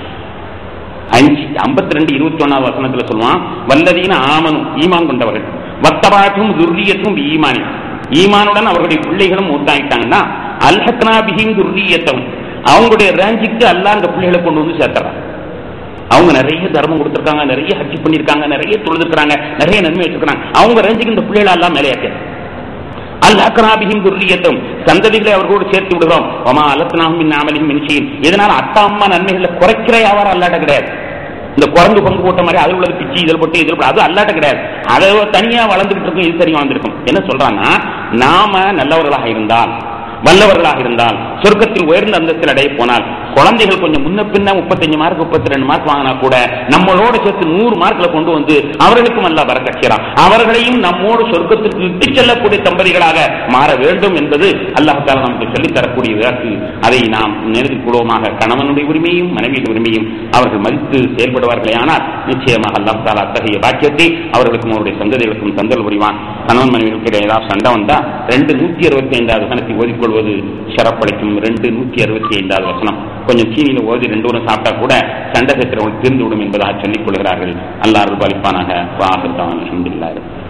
Speaker 1: அஞ்சு ஐம்பத்தி ரெண்டு இருபத்தி ஒன்னாவது வசனத்துல சொல்லுவான் வல்லதீன ஆமனும் ஈமான் கொண்டவர்கள் வத்தபாற்றும் துர்ரியத்தும் ஈமானி ஈமானுடன் அவர்களுடைய பிள்ளைகளும் மூத்தாயிட்டாங்கன்னா அல்ஹக்னா பிஹிம் துர்ரியத்தம் அவங்களுடைய ரேஞ்சுக்கு அல்ல அந்த பிள்ளைகளை கொண்டு வந்து சேர்த்துறாங்க அவங்க நிறைய தர்மம் கொடுத்துருக்காங்க நிறைய ஹஜ்ஜி பண்ணிருக்காங்க நிறைய தொழுதுக்கிறாங்க நிறைய நன்மை வச்சிருக்காங்க அவங்க ரேஞ்சுக்கு இந்த பிள்ளைகளை எல்லாம் மேலே அல்லாஹின் துர்ரியத்தும் சந்ததிகளை அவர்களோடு சேர்த்து விடுகிறோம் ஒமா அலத்னாகும் நாமலின் மின்சியும் இதனால அத்தா அம்மா நன்மைகளை குறைக்கிற வியாபாரம் அல்லாட்ட கிடையாது இந்த குரங்கு பங்கு போட்ட மாதிரி அது உள்ளது பிச்சு இதில் போட்டு இதில் போட்டு அது அல்லாட்ட கிடையாது அதை தனியா வளர்ந்துட்டு இருக்கும் இது சரியா வந்திருக்கும் என்ன சொல்றாங்கன்னா நாம நல்லவர்களாக இருந்தால் வல்லவர்களாக இருந்தால் சொர்க்கத்தில் உயர்ந்த அந்தஸ்தில் அடைய போனால் குழந்தைகள் கொஞ்சம் முன்ன பின்ன முப்பத்தஞ்சு மார்க் முப்பத்தி ரெண்டு மார்க் வாங்கினா கூட நம்மளோட சேர்த்து நூறு மார்க்ல கொண்டு வந்து அவர்களுக்கும் அல்ல வரக்கட்சிறான் அவர்களையும் நம்மோடு சொர்க்கத்திற்கு இட்டு செல்லக்கூடிய தம்பதிகளாக மாற வேண்டும் என்பது அல்லாஹால நமக்கு சொல்லித் தரக்கூடியதற்கு அதை நாம் நிறுத்திக் கொள்வோமாக கணவனுடைய உரிமையும் மனைவியின் உரிமையும் அவர்கள் மதித்து செயல்படுவார்களே ஆனால் நிச்சயமாக அல்லாஹ் தாலா அத்தகைய பாக்கியத்தை அவர்களுக்கும் அவருடைய சந்ததிகளுக்கும் தந்தல் புரிவான் கணவன் மனைவிகளுக்கு ஏதாவது சண்டை வந்தா ரெண்டு நூத்தி அறுபத்தி ஐந்தாவது வசனத்தை ஓதிக்கொள்வது சிறப்பளிக்கும் ரெண்டு நூத்தி அறுபத்தி ஐந்தாவது வசனம் கொஞ்சம் சீனியில ஓதி ரெண்டு ஊரும் சாப்பிட்டா கூட சண்டை சத்திரவர்கள் தீர்ந்து விடும் என்பதாக சொல்லிக் கொள்கிறார்கள் அல்லாஹ் அருள் பாலிப்பானாக வாஹத்தான் அலமதுல்லாரு